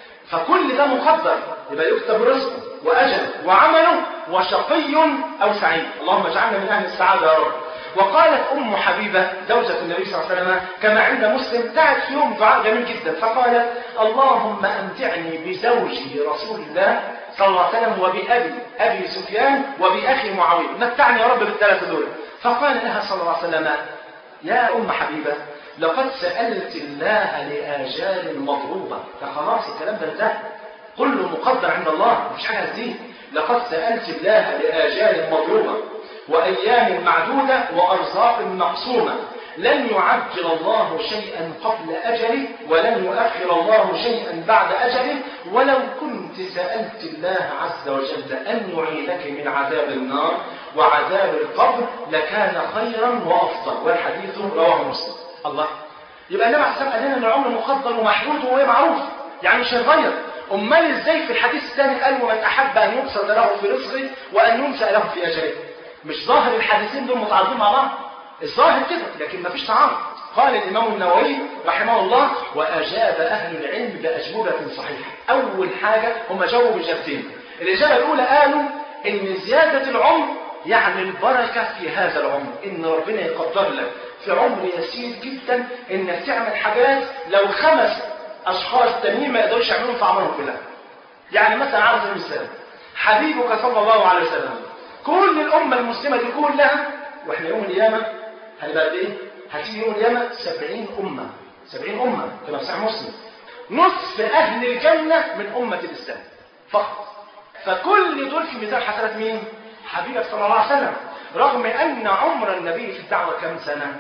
فكل ده مقدر يبقى يكتب رزقه وأجله وعمله وشقي أو سعيد اللهم اجعلنا من أهل السعادة يا رب وقالت أم حبيبة زوجة النبي صلى الله عليه وسلم كما عند مسلم دعت في يوم دعاء جميل جدا فقالت اللهم أمتعني بزوجي رسول الله صلى الله عليه وسلم وبأبي أبي سفيان وبأخي معاوية متعني يا رب بالثلاثة دول فقال لها صلى الله عليه وسلم يا أم حبيبة لقد سألت الله لآجال مضروبة فخلاص الكلام ده انتهى كله مقدر عند الله مش حاجة تزيد لقد سألت الله لآجال مضروبة وأيام معدودة وأرزاق مقسومة لن يعجل الله شيئا قبل أجله ولن يؤخر الله شيئا بعد أجله ولو كنت سألت الله عز وجل أن يعيدك من عذاب النار وعذاب القبر لكان خيرا وأفضل والحديث رواه مسلم الله يبقى النبي عليه الصلاة والسلام قال لنا ان العمر مقدر ومحدود وهو معروف يعني مش هيتغير امال ازاي في الحديث الثاني قال ومن احب ان يبسط له في رزقه وان ينسى له في اجله مش ظاهر الحديثين دول متعارضين مع بعض الظاهر كده لكن ما فيش تعارض قال الامام النووي رحمه الله واجاب اهل العلم باجوبه صحيحه اول حاجه هم جاوبوا باجابتين الاجابه الاولى قالوا ان زياده العمر يعني البركه في هذا العمر ان ربنا يقدر لك في عمر يسير جدا انك تعمل حاجات لو خمس اشخاص تانيين ما يقدروش يعملوهم في اعمارهم كلها يعني مثلا على سبيل المثال حبيبك صلى الله عليه وسلم كل الامه المسلمه دي كلها واحنا يوم القيامه هنبقى قد ايه؟ هتيجي يوم القيامه 70 امه 70 امه كما في صحيح مسلم نصف اهل الجنه من امه الاسلام فقط فكل دول في ميزان حسنات مين؟ حبيبك صلى الله عليه وسلم رغم أن عمر النبي في الدعوة كم سنة؟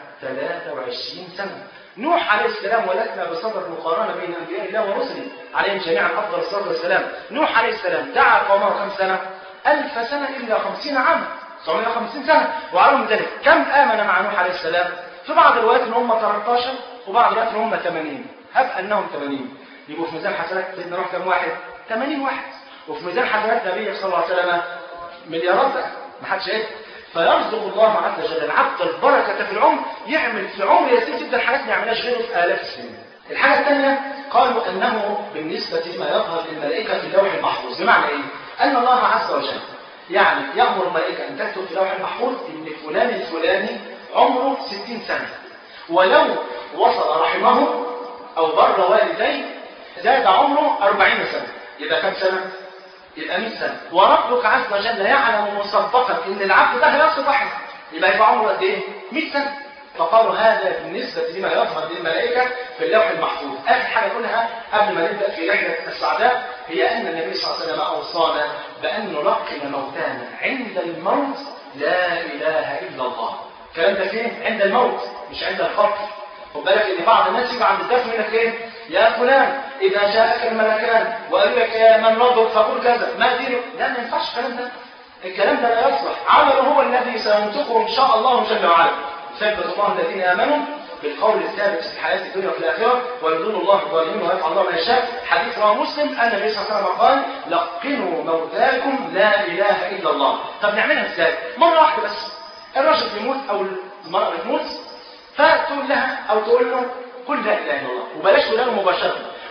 23 سنة نوح عليه السلام ولسنا بصدد مقارنة بين أنبياء الله ورسله عليهم جميعا أفضل الصلاة والسلام نوح عليه السلام دعا قومه كم سنة؟ ألف سنة إلا خمسين عاما 950 سنة وعلى من ذلك كم آمن مع نوح عليه السلام؟ في بعض الروايات إن هم 13 وبعض الروايات إن هم 80 هب أنهم 80 يبقوا في ميزان حسنات سيدنا نوح كم واحد؟ 80 واحد وفي ميزان حسنات النبي صلى الله عليه وسلم مليارات بقى ما حدش عارف فيرزق الله عز وجل العبد البركة في العمر يعمل في عمر يسير جدا حاجات ما يعملهاش غيره في آلاف السنين. الحاجة الثانية قالوا أنه بالنسبة لما يظهر للملائكة في اللوح المحفوظ بمعنى إيه؟ أن الله عز وجل يعني يأمر الملائكة أن تكتب في اللوح المحفوظ إن فلان الفلاني عمره 60 سنة ولو وصل رحمه أو بر والديه زاد عمره 40 سنة يبقى كم سنة؟ يبقى 100 سنة وربك عز وجل يعلم مسبقا ان العبد ده هيصل رحمه يبقى يبقى عمره قد ايه 100 سنة فقالوا هذا بالنسبة لما يظهر للملائكة في اللوح المحفوظ آخر حاجة نقولها قبل ما نبدأ في رحلة السعداء هي أن النبي صلى الله عليه وسلم أوصانا بأن نلقن موتانا عند الموت لا إله إلا الله الكلام ده فين؟ عند الموت مش عند القبر خد بالك ان بعض الناس يجي عند الدفن يقول لك ايه؟ يا فلان اذا جاءك الملكان وقالوا لك يا من ربك فقل كذا ما دينك؟ لا ما ينفعش الكلام ده. الكلام ده لا يصلح، عمله هو الذي سينطقه ان شاء الله جل وعلا. ثبت الله الذين امنوا بالقول الثابت في الحياه الدنيا وفي الاخره ويضل الله الظالمين ويفعل الله ما يشاء حديث رواه مسلم ان النبي صلى الله عليه وسلم قال لقنوا موتاكم لا اله الا الله طب نعملها ازاي؟ مره واحده بس الرجل بيموت او المراه بتموت فتقول لها او تقول له قل لا اله الا الله وبلاش تقول له مباشره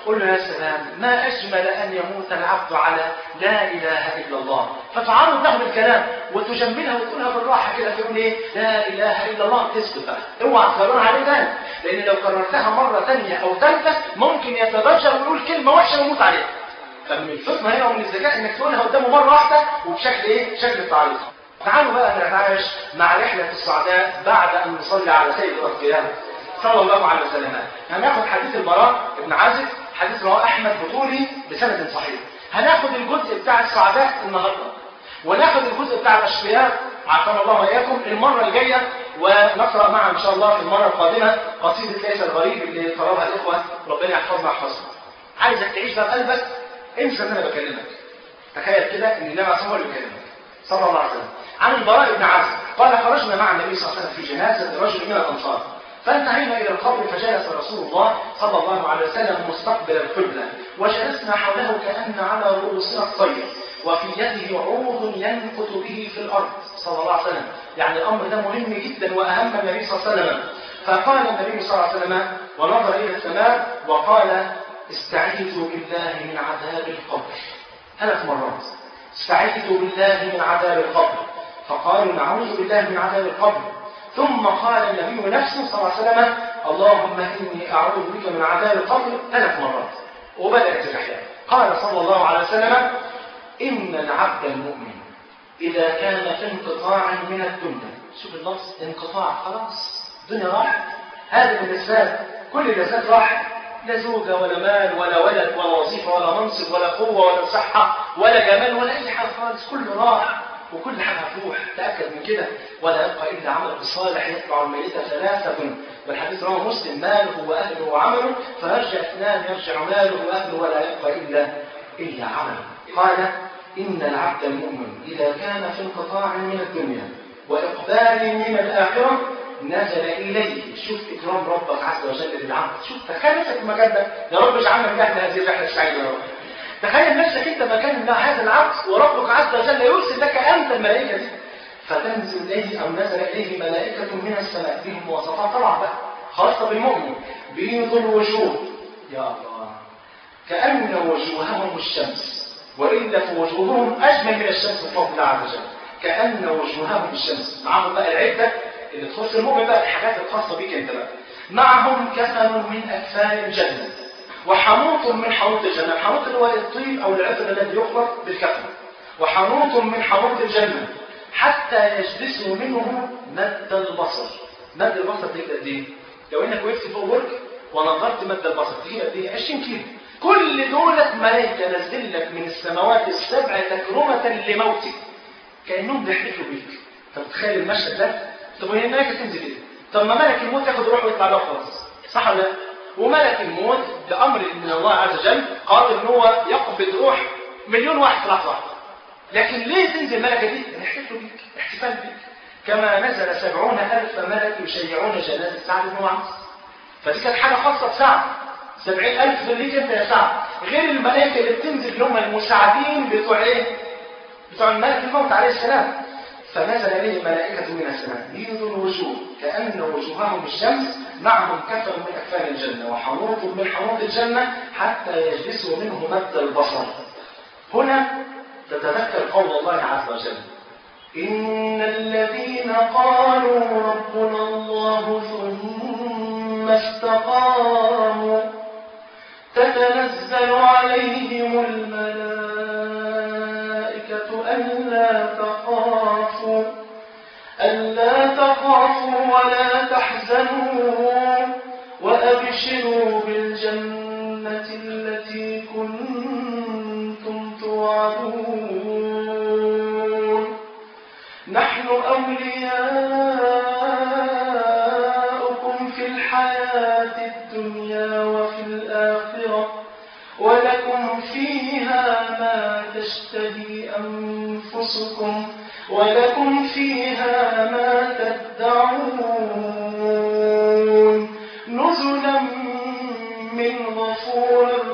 قل له يا سلام ما أجمل أن يموت العبد على لا إله إلا الله فتعرض له بالكلام وتجملها وتقولها بالراحة كده تقول إيه لا إله إلا الله تسكت بقى اوعى تكررها عليه تاني لأن لو كررتها مرة ثانية أو ثالثة ممكن يتبجر ويقول كلمة وحشة ويموت عليها فمن الفطنة هنا ومن الذكاء انك تقولها قدامه مرة واحدة وبشكل ايه؟ شكل التعريض. تعالوا بقى نتعايش مع رحلة السعداء بعد ان نصلي على سيد الأنبياء صلى الله عليه وسلم. هناخد حديث البراء بن عازب حديث رواه احمد بطولي بسند صحيح. هناخد الجزء بتاع السعداء النهارده. وناخد الجزء بتاع الاشقياء عافانا الله واياكم المرة الجاية ونقرأ معا ان شاء الله في المرة القادمة قصيدة ليس الغريب اللي طلبها الاخوة ربنا يحفظنا ويحفظنا. عايزك تعيش ده بقلبك انسى ان انا بكلمك تخيل كده ان النبي صلى الله عليه وسلم بيكلمك صلى الله عليه وسلم عن البراء بن عازب قال خرجنا مع النبي صلى الله عليه وسلم في جنازه رجل من الانصار فانتهينا الى القبر فجلس رسول الله صلى الله عليه وسلم مستقبل القبله وجلسنا حوله كان على رؤوسنا الطير وفي يده عود ينقط به في الارض صلى الله عليه وسلم يعني الامر ده مهم جدا واهم النبي صلى الله عليه وسلم فقال النبي صلى الله عليه وسلم ونظر الى السماء وقال استعيذوا بالله من عذاب القبر ثلاث مرات استعيذوا بالله من عذاب القبر فقالوا نعوذ بالله من عذاب القبر ثم قال النبي نفسه صلى الله عليه وسلم اللهم اني اعوذ بك من عذاب القبر ثلاث مرات وبدات الرحله قال صلى الله عليه وسلم ان العبد المؤمن اذا كان في انقطاع من الدنيا شوف اللفظ انقطاع خلاص الدنيا راحت هذه الاسباب كل الاسباب راحت لا زوجة ولا مال ولا ولد ولا وظيفة ولا منصب ولا قوة ولا صحة ولا جمال ولا أي حاجة خالص كله راح وكل حاجة هتروح تأكد من كده ولا يبقى إلا عملك الصالح يتبع الميت ثلاثة والحديث رواه مسلم ماله وأهله وعمله فيرجع اثنان يرجع ماله وأهله ولا يبقى إلا إلا عمله قال إن العبد المؤمن إذا كان في انقطاع من الدنيا وإقبال من الآخرة نزل إليه شوف إكرام ربك عز وجل للعبد شوف تخيل نفسك في المكان ده يا رب اجعلنا من أهل هذه الرحلة السعيدة يا رب تخيل نفسك أنت مكان مع هذا العبد وربك عز وجل يرسل لك أنت الملائكة دي فتنزل إليه أو نزل إليه ملائكة من السماء بهم مواصفات طبعا بقى خاصة بالمؤمن بيض الوجوه يا الله كأن وجوههم الشمس وإلا فوجوههم أجمل من الشمس بفضل الله عز وجل كأن وجوههم الشمس معاهم بقى العدة اللي تخص المؤمن بقى الحاجات الخاصة بيك انت بقى معهم كفن من أكفان الجنة وحنوط من حنوط الجنة الحنوط اللي هو الطيب أو العطر الذي يخلط بالكفن وحنوط من حنوط الجنة حتى يجلسوا منه مد البصر مد البصر تجيب قد ايه؟ لو انك وقفت فوق برج ونظرت مد البصر تجيب قد ايه؟ 20 كيلو كل دولة ملائكة نزل لك من السماوات السبع تكرمة لموتك كأنهم بيحلفوا بيك طب تخيل المشهد ده طب وهي الملائكة تنزل ايه؟ طب ما ملك الموت ياخد روحه ويطلع له خلاص صح ولا لا؟ وملك الموت بأمر من الله عز وجل قادر ان هو يقبض روح مليون واحد في لحظة واحدة لكن ليه تنزل الملكة دي؟ يحتفلوا بيك احتفال بيك كما نزل سبعون ألف ملك يشيعون جنازة سعد بن معاذ فدي كانت حاجة خاصة بسعد سبعين ألف ليك أنت يا سعد غير الملائكة اللي بتنزل اللي هم المساعدين بتوع إيه؟ بتوع الملك الموت عليه السلام فنزل إليه ملائكة من السماء بيض الوجوه كأن وجوههم الشمس معهم كفر من أكفان الجنة وحنوط من حنوط الجنة حتى يجلسوا منه مد البصر هنا تتذكر قول الله عز وجل إن الذين قالوا ربنا الله ثم استقاموا تتنزل عليهم الملائكة ألا تخافوا ألا تخافوا ولا تحزنوا وأبشروا بالجنة التي كنتم توعدون نحن أولياؤكم في الحياة الدنيا وفي الآخرة ولكم فيها ما تشتهي أنفسكم ولكم فيها ما تدعون نزلا من غفور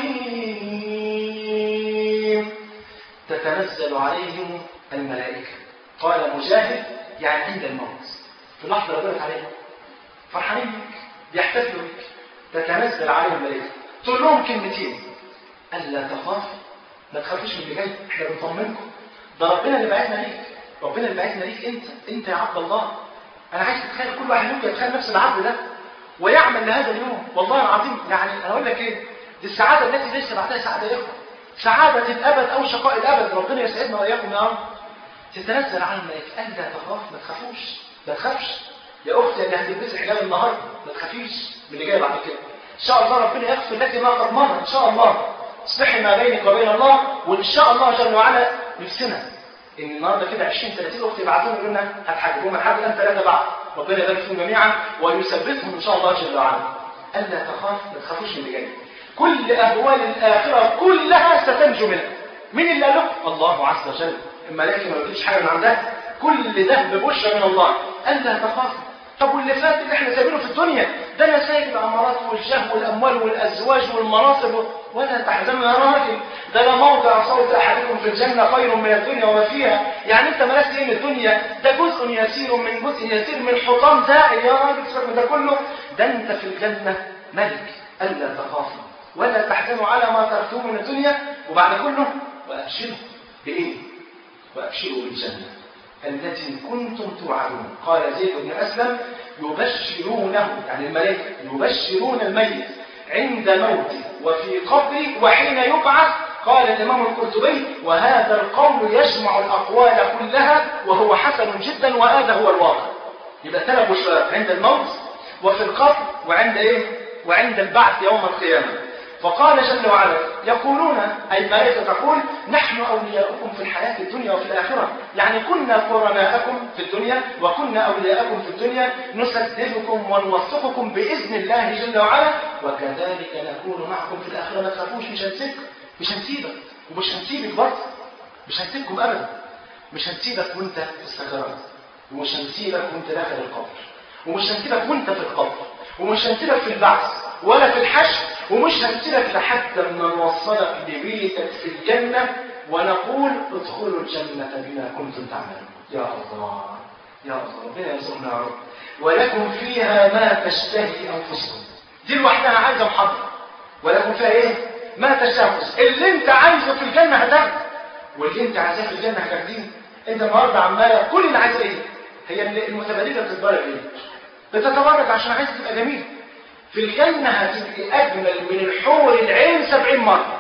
رحيم تتنزل عليهم الملائكة قال مجاهد يعني عند الموت في لحظة ردت عليهم فرحانين بك بيحتفلوا بك تتنزل عليهم الملائكة تقول لهم كلمتين الا تخاف ما تخافوش من اللي جاي احنا بنطمنكم ده ربنا اللي بعتنا ليك ربنا اللي بعتنا ليك انت انت يا عبد الله انا عايز تتخيل كل واحد ممكن يتخيل نفس العبد ده ويعمل لهذا اليوم والله العظيم يعني انا اقول لك ايه دي السعاده التي ليس بعدها سعاده يا سعاده الابد او شقاء الابد ربنا يسعدنا واياكم يا رب تتنزل على الملائكه الا تخاف ما تخافوش ما تخافش يا اختي اللي هتلبسي حجاب النهارده ما تخافيش من اللي جاي بعد كده ان شاء الله ربنا يغفر لك ما قد مر ان شاء الله اصلحي ما بينك وبين الله وان شاء الله جل وعلا نفسنا ان النهارده كده 20 30 اخت يبعتوا لنا يقولوا لنا هتحجبوا من حد الان ثلاثه بعد ربنا يبارك فيهم جميعا ويثبتهم ان شاء الله جل وعلا الا تخاف ما تخافوش من اللي جاي كل اهوال الاخره كلها ستنجو منها مين اللي قال الله عز وجل الملائكه ما بتجيش حاجه من عندها كل ده ببشرى من الله الا تخاف طب واللي فات اللي احنا سايبينه في الدنيا ده نسائب العمارات والجاه والاموال والازواج والمناصب ولا تحزنوا يا راجل ده لا موضع صوت احدكم في الجنه خير من الدنيا وما فيها يعني انت مالك ايه من الدنيا ده جزء يسير من جزء يسير من حطام زائل يا راجل سيبك من ده كله ده انت في الجنه ملك الا تخافوا ولا تحزنوا على ما تركتوه من الدنيا وبعد كله وابشروا بايه؟ وابشروا بالجنه التي كنتم توعدون قال زيد بن أسلم يبشرونه يعني الملائكة يبشرون الميت عند موته وفي قبره وحين يبعث قال الإمام القرطبي وهذا القول يجمع الأقوال كلها وهو حسن جدا وهذا هو الواقع يبقى ثلاث بشرات عند الموت وفي القبر وعند إيه؟ وعند البعث يوم القيامة فقال جل وعلا يقولون أي الملائكة تقول نحن أولياؤكم في الحياة الدنيا وفي الآخرة يعني كنا قرناءكم في الدنيا وكنا أولياءكم في الدنيا نسددكم ونوثقكم بإذن الله جل وعلا وكذلك نكون معكم في الآخرة ما تخافوش مش هنسيبكم مش هنسيبك ومش هنسيبك برضه مش هنسيبكم أبدا مش هنسيبك وانت في السكرات ومش هنسيبك وانت داخل القبر ومش هنسيبك وانت في القبر ومش هنسيبك في البعث ولا في الحشر ومش هنسيبك لحد ما نوصلك لبيتك في الجنة ونقول ادخلوا الجنة بما كنتم تعملون يا الله يا الله ربنا يرزقنا يا رب ولكم فيها ما تشتهي أنفسكم دي لوحدها عايزة محاضرة ولكم فيها ايه؟ ما تشتهي أنفسكم اللي انت عايزه في الجنة هتاخده واللي انت عايزاه في الجنة هتاخديه انت النهارده عمالة كل اللي عايز ايه؟ هي المتبادلة بتتبرع ايه؟ بتتبرع عشان عايز تبقى جميل في الجنة هتبقى أجمل من الحور العين سبعين مرة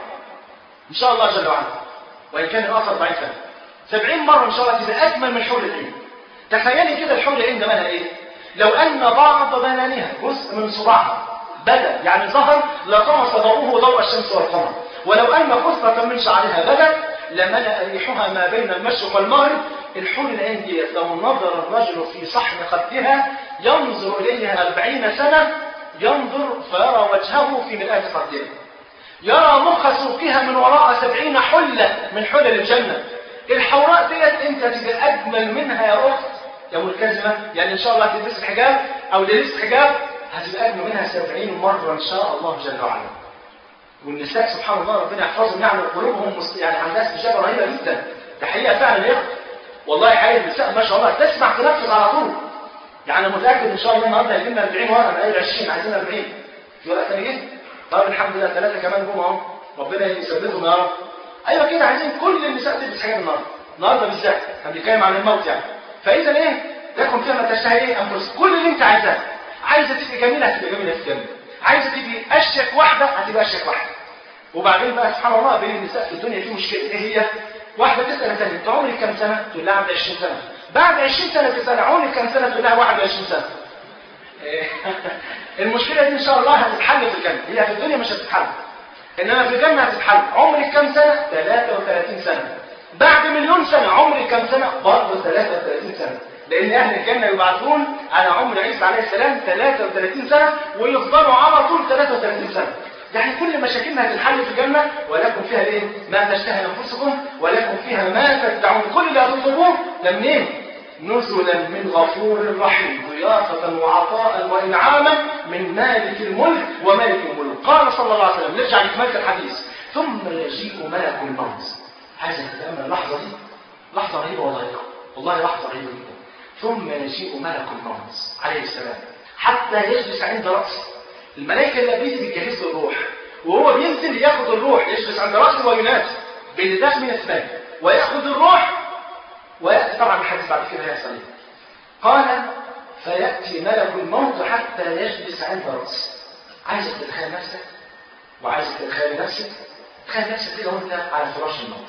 إن شاء الله جل وعلا وإن كان الأثر ضعيفا سبعين مرة إن شاء الله تبقى أجمل من حور العين تخيلي كده الحور العين ده مالها إيه؟ لو أن بعض بنانها جزء من صباعها بدا يعني ظهر لطمس ضوءه ضوء الشمس والقمر ولو أن خصلة من شعرها بدا لملأ ريحها ما بين المشرق والمغرب الحور العين دي لو نظر الرجل في صحن خدها ينظر إليها أربعين سنة ينظر فيرى وجهه في مرآة خدها يرى مخ سوقها من وراء سبعين حلة من حلل الجنة الحوراء ديت انت تبقى أجمل منها يا أخت يا ملتزمة يعني إن شاء الله تلبس حجاب أو لبست حجاب هتبقى أجمل منها سبعين مرة إن شاء الله جل وعلا والنساء سبحان الله ربنا يحفظهم يعني قلوبهم يعني عندها استجابة رهيبة جدا ده حقيقة فعلا يا أخت والله حقيقة النساء ما شاء الله تسمع تنفذ على طول يعني انا متاكد ان شاء الله النهارده هيجي لنا 40 ورقه من اول 20 عايزين 40 في ورقه ثانيه طب الحمد لله ثلاثه كمان جم اهو ربنا يثبتهم يا رب ايوه كده عايزين كل النساء تلبس حاجه النهارده النهارده بالذات احنا بنتكلم عن الموت يعني فاذا ايه لكم فيها ما تشتهي ايه انفسكم كل اللي انت عايزاه عايزه تبقى جميله هتبقى جميله في جميله عايزه تبقى اشيك واحده هتبقى اشيك واحده وبعدين بقى سبحان الله بين النساء في الدنيا في مشكله ايه هي واحده تسال الثانيه انت عمرك كام سنه تقول لها عندي 20 سنه بعد 20 سنه تسال عمرك كام سنه تقول لها 21 سنه المشكله دي ان شاء الله هتتحل في الجنه هي في الدنيا مش هتتحل انما في الجنه هتتحل عمرك كام سنه 33 سنه بعد مليون سنه عمرك كام سنه برضه 33 سنه لان اهل الجنه يبعثون على عمر عيسى عليه السلام 33 سنه ويفضلوا على طول 33 سنه يعني كل مشاكلنا هتنحل في الجنة ولكم فيها ايه؟ ما تشتهي أنفسكم ولكم فيها ما تدعون كل اللي هتطلبوه ده منين؟ نزلا من غفور رحيم ضيافة وعطاء وإنعاما من مالك الملك ومالك الملك قال صلى الله عليه وسلم نرجع لكمالة الحديث ثم يجيء ملك الموت عايز تتأمل اللحظة دي لحظة رهيبة والله والله لحظة رهيبة جدا ثم يجيء ملك الموت عليه السلام حتى يجلس عند رأسه الملائكة اللي بيجي بتجهز له الروح وهو بينزل ياخد الروح يجلس عند راسه وينادي بنداء من السماء وياخذ الروح وياتي طبعا الحديث بعد كده يحصل ايه قال فياتي ملك الموت حتى يجلس عند راسه عايزك تتخيل نفسك وعايزك تتخيل نفسك تخيل نفسك كده وانت على فراش الموت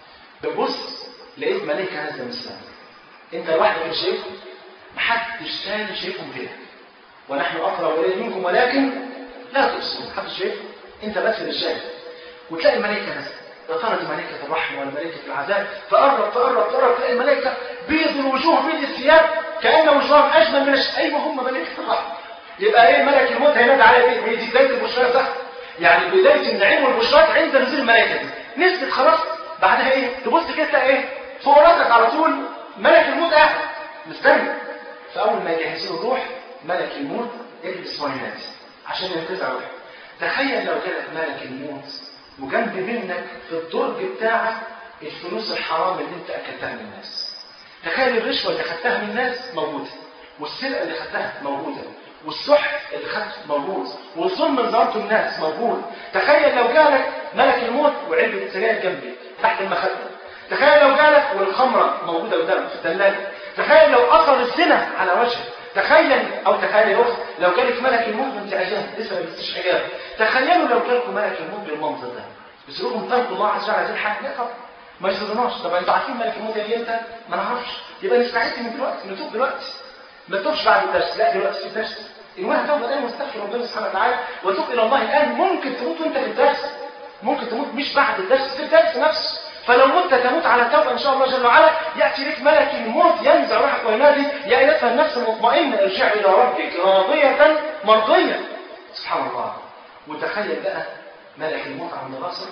بتبص لقيت ملائكه نازله من السماء انت لوحدك اللي شايفهم محدش تاني شايفهم غيرك ونحن اقرب اليه منكم ولكن لا تبصرون محدش شايفهم انت بس اللي شايف وتلاقي الملائكه نازله يا ترى دي ملائكه الرحمه ولا ملائكه العذاب تقرب تقرب تقرب تلاقي الملائكه بيض الوجوه بيض الثياب كان وجوههم اجمل من الش... ايوه هم ملائكه الرحمه يبقى ايه ملك الموت هينادي على ايه هي دي بدايه البشرى صح يعني بدايه النعيم والبشرات عند نزول الملائكه دي نزلت خلاص بعدها ايه تبص كده تلاقي ايه فوق راسك على طول ملك الموت قاعد مستني فاول ما يجهزوا الروح ملك الموت يجلس وينادي عشان ينتزع روحه تخيل لو جالك ملك الموت وجنب منك في الدرج بتاعك الفلوس الحرام اللي انت اكلتها من الناس تخيل الرشوه اللي خدتها من الناس موجوده والسرقه اللي خدتها موجوده والسحت اللي خدته موجود والظلم اللي ظلمته الناس موجود تخيل لو جالك ملك الموت وعلبه سجاير جنبك تحت المخده تخيل لو جالك والخمره موجوده قدامك في الثلاجه تخيل لو اثر الزنا على وجهك تخيل او تخيل يا اخت لو جالك ملك الموت وانت عجاب لسه ما لبستش حجاب تخيلوا لو جالكم ملك الموت بالمنظر ده يسرقهم تركوا الله عز وجل هذه الحاجه لا طبعا ما يسرقناش طب انتوا عارفين ملك الموت يجي امتى؟ ما نعرفش يبقى نستعد من دلوقتي نتوب دلوقتي ما تتوبش بعد الدرس لا دلوقتي في درس المهم توبه الان واستغفر ربنا سبحانه وتعالى وتوب الى الله الان ممكن تموت وانت في الدرس ممكن تموت مش بعد الدرس في الدرس نفسه فلو مت تموت على توبه ان شاء الله جل وعلا ياتي لك ملك الموت ينزع روحك وينادي يا ايتها النفس المطمئنه ارجعي الى ربك راضيه مرضيه سبحان الله وتخيل بقى ملك الموت عند راسك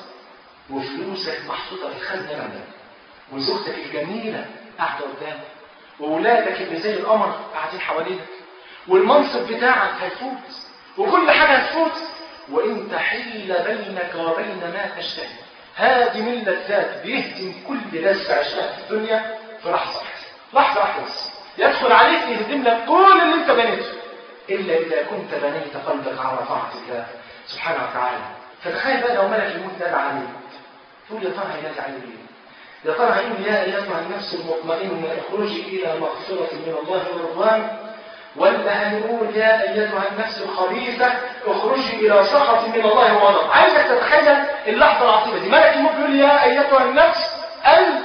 وفلوسك محطوطه في خزنه جنبك وزوجتك الجميله قاعده قدامك واولادك اللي زي القمر قاعدين حواليك والمنصب بتاعك هيفوت وكل حاجه هتفوت وانت حيل بينك وبين ما تشتهي هادم اللذات بيهدم كل لذة عشناها في الدنيا في لحظة واحدة لحظة واحدة بس يدخل عليك يهدم لك كل اللي انت بنيته إلا إذا كنت بنيت قلبك على طاعة الله سبحانه وتعالى فتخيل بقى لو ملك الموت نادى عليك تقول يا ترى هينادي عليك ايه؟ يا ترى هيقول يا أيتها النفس المطمئنة اخرجي إلى مغفرة من الله ورضوان ولا هنقول يا أيتها النفس الخبيثة اخرجي إلى سخط من الله وغضب عايزك تتخيل اللحظة العصيبة دي ملك الموت يقول يا أيتها النفس ال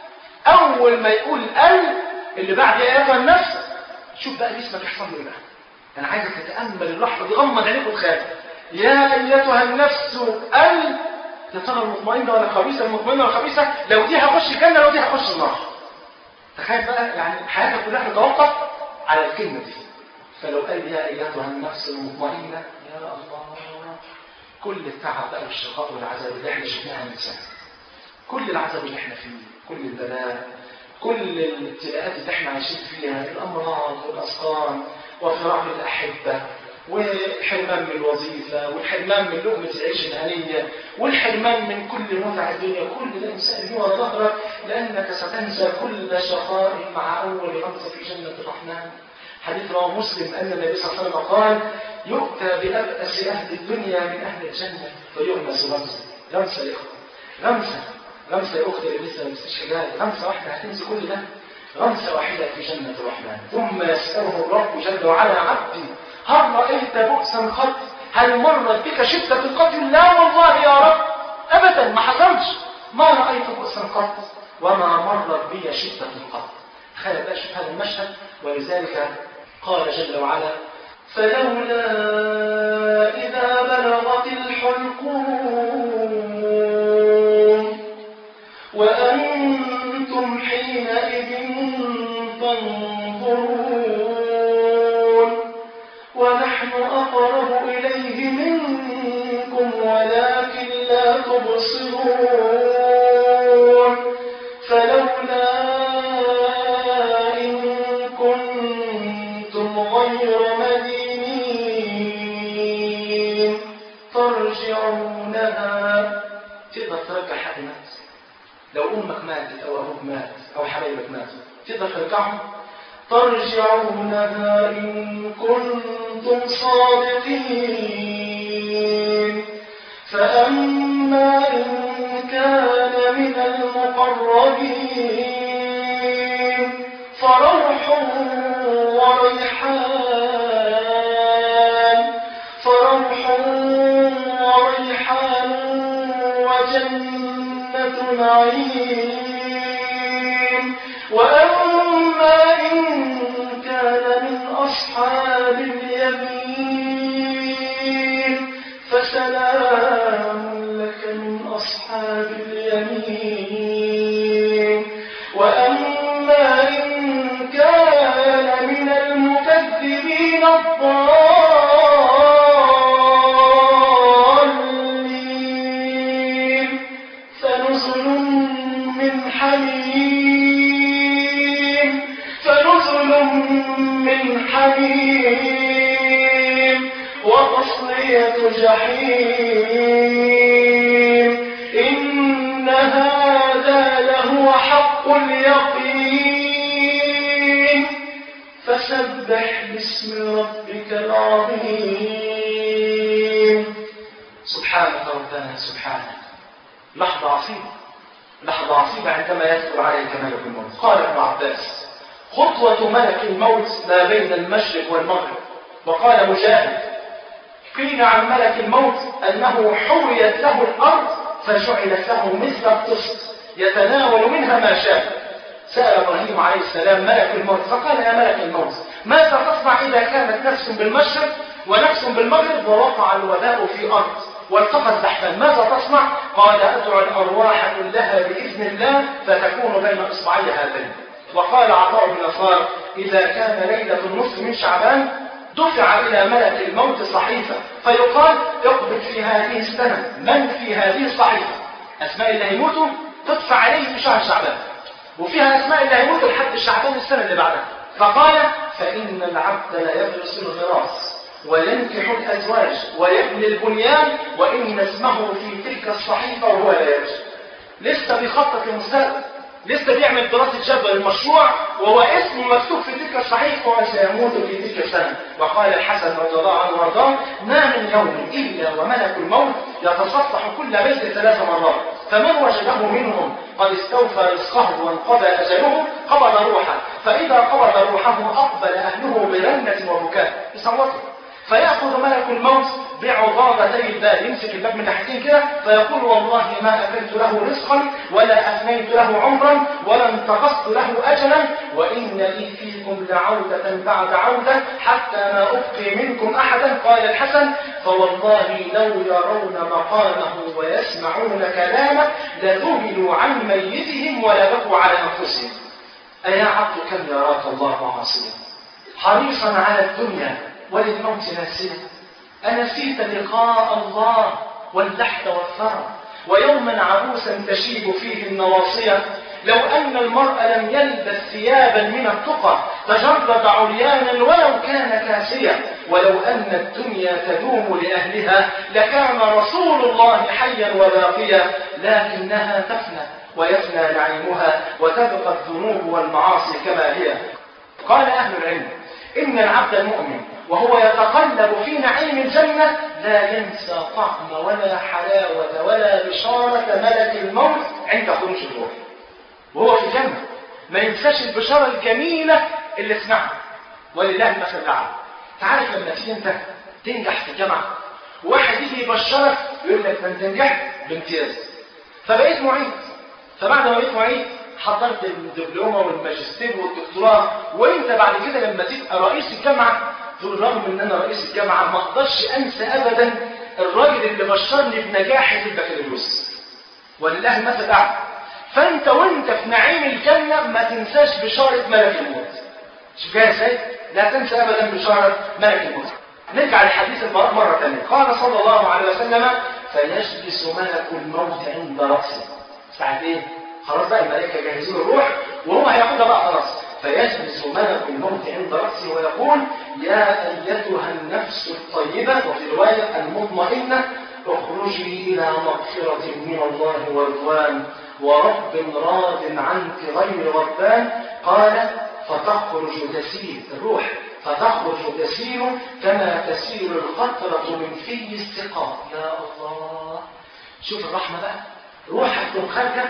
أول ما يقول ال اللي بعد يا أيتها النفس شوف بقى جسمك يحصل له إيه بقى أنا عايزك تتأمل اللحظة دي غمض عينيك وتخيل يا أيتها النفس ال يا ترى المطمئنة ولا خبيثة المطمئنة ولا خبيثة لو دي هخش الجنة لو دي هخش النار تخيل بقى يعني حياتك كلها تتوقف على الكلمة دي فلو قال يا أيتها النفس المطمئنة يا الله كل التعب بقى والشقاء والعذاب اللي احنا شفناها من سنة كل العذاب اللي احنا فيه كل البلاء كل الابتلاءات اللي احنا عايشين فيها الأمراض والأسقام وفراق الأحبة والحرمان من الوظيفة والحرمان من لقمة العيش الهنية والحرمان من كل متع الدنيا كل ده إنسان ورا ظهرك لأنك ستنسى كل شقاء مع أول غمسة في جنة الرحمن حديث رواه مسلم أن النبي صلى الله عليه وسلم قال يؤتى بأبأس أهل الدنيا من أهل الجنة فيغمس غمسة غمسة يا إخوة غمسة غمسة يا أختي اللي لسه ما مستشهدها غمسة واحدة هتنسي كل ده غمسة واحدة في جنة الرحمن ثم يسأله الرب جل وعلا عبدي هل رأيت بؤسا قط هل مرت بك شدة القتل لا والله يا رب أبدا ما حصلش ما رأيت بؤسا قط وما مرت بي شدة قط تخيل بقى شوف هذا المشهد ولذلك قال جل وعلا فلولا إذا بلغت الحلقوم وأنتم حينئذ تنظرون ونحن أقرب إليه منكم ولكن لا تبصرون فلولا إن كنتم غير مدينين ترجعونها تقدر ترجع حد مات لو أمك ماتت أو أبوك مات أو حبايبك ماتوا تقدر ترجعهم ترجعونها إن كنتم صادقين فأما إن كان من المقربين فروح وريحان فروح وريحان وجنة نعيم وأما إن كان من أصحاب اليمين فسلام لك من أصحاب اليمين وأما إن كان من المكذبين الضالين فنزل من حميم فنزل من حميم وتصلية جحيم إن هذا لهو حق اليقين فسبح باسم ربك العظيم سبحانك ربنا سبحانك لحظة عصيبة لحظة عصيبة عندما يدخل عليك ملك الموت قال ابن عباس خطوة ملك الموت ما بين المشرق والمغرب وقال مجاهد قيل عن ملك الموت أنه حويت له الأرض فجعلت له مثل الطست يتناول منها ما شاء سأل إبراهيم عليه السلام ملك الموت فقال يا ملك الموت ماذا تصنع إذا كانت نفس بالمشرق ونفس بالمغرب ووقع الوباء في أرض والتقى الزحفان ماذا تصنع؟ قال أدعو الأرواح كلها بإذن الله فتكون بين إصبعي هذين وقال عطاء بن يسار إذا كان ليلة النصف من شعبان دفع إلى ملك الموت صحيفة فيقال اقبض في هذه السنة من في هذه الصحيفة أسماء اللي هيموتوا تدفع عليه في شهر شعبان وفيها أسماء اللي هيموتوا لحد شعبان السنة اللي بعدها فقال فإن العبد لا يغرس الغراس وينكح الأزواج ويبني البنيان وإن اسمه في تلك الصحيفة وهو لا يدري لسه بيخطط للمستقبل لسه بيعمل دراسة جدوى للمشروع وهو اسمه مكتوب في تلك الصحيفة وسيموت في تلك السنة وقال الحسن رضي الله عنه وارضاه ما من يوم إلا وملك الموت يتصفح كل بيت ثلاث مرات فمن وجده منهم قد استوفى رزقه وانقضى أجله قبض روحه فإذا قبض روحه أقبل أهله برنة وبكاء يصوتوا فيأخذ ملك الموت بعضاضتي الباب يمسك الباب من ناحيتين كده فيقول والله ما أكلت له رزقا ولا أفنيت له عمرا ولا انتقصت له أجلا وإن لي فيكم لعودة بعد عودة حتى ما أبقي منكم أحدا قال الحسن فوالله لو يرون مقامه ويسمعون كلامه لذهلوا عن ميتهم ولبكوا على أنفسهم أيا عبد كم يراك الله عاصيا حريصا على الدنيا وللموت ناسيا أنسيت لقاء الله واللحد والثرى ويوما عبوسا تشيب فيه النواصية لو أن المرء لم يلبس ثيابا من التقى تجرد عريانا ولو كان كاسيا ولو أن الدنيا تدوم لأهلها لكان رسول الله حيا وباقيا لكنها تفنى ويفنى نعيمها وتبقى الذنوب والمعاصي كما هي قال أهل العلم إن العبد المؤمن وهو يتقلب في نعيم الجنة لا ينسى طعم ولا حلاوة ولا بشارة ملك الموت عند خروج الروح وهو في الجنة ما ينساش البشارة الجميلة اللي سمعها ولله المثل الأعلى تعرف لما تيجي أنت تنجح في الجامعة واحد يجي يبشرك يقول لك أنت نجحت بامتياز فبقيت معيد فبعد ما بقيت معيد حضرت الدبلومة والماجستير والدكتوراه وانت بعد كده لما تبقى رئيس الجامعة تقول رغم ان انا رئيس الجامعة ما اقدرش انسى ابدا الراجل اللي بشرني بنجاحي في البكالوريوس ولله المثل الاعلى فانت وانت في نعيم الجنة ما تنساش بشارة ملك الموت شوف جاي ازاي لا تنسى ابدا بشارة ملك الموت نرجع لحديث البراء مرة ثانية قال صلى الله عليه وسلم فيجلس ملك الموت عند رأسه ساعة ايه خلاص بقى الملائكة جاهزين الروح وهو هياخدها بقى خلاص فيجلس ملك الموت عند رأسه ويقول يا أيتها النفس الطيبة وفي رواية المطمئنة اخرجي إلى مغفرة من الله ورضوان ورب راض عنك غير غضبان قال فتخرج تسير الروح فتخرج تسير كما تسير القطرة من في السقاء يا الله شوف الرحمة بقى روحك تقوم خارجة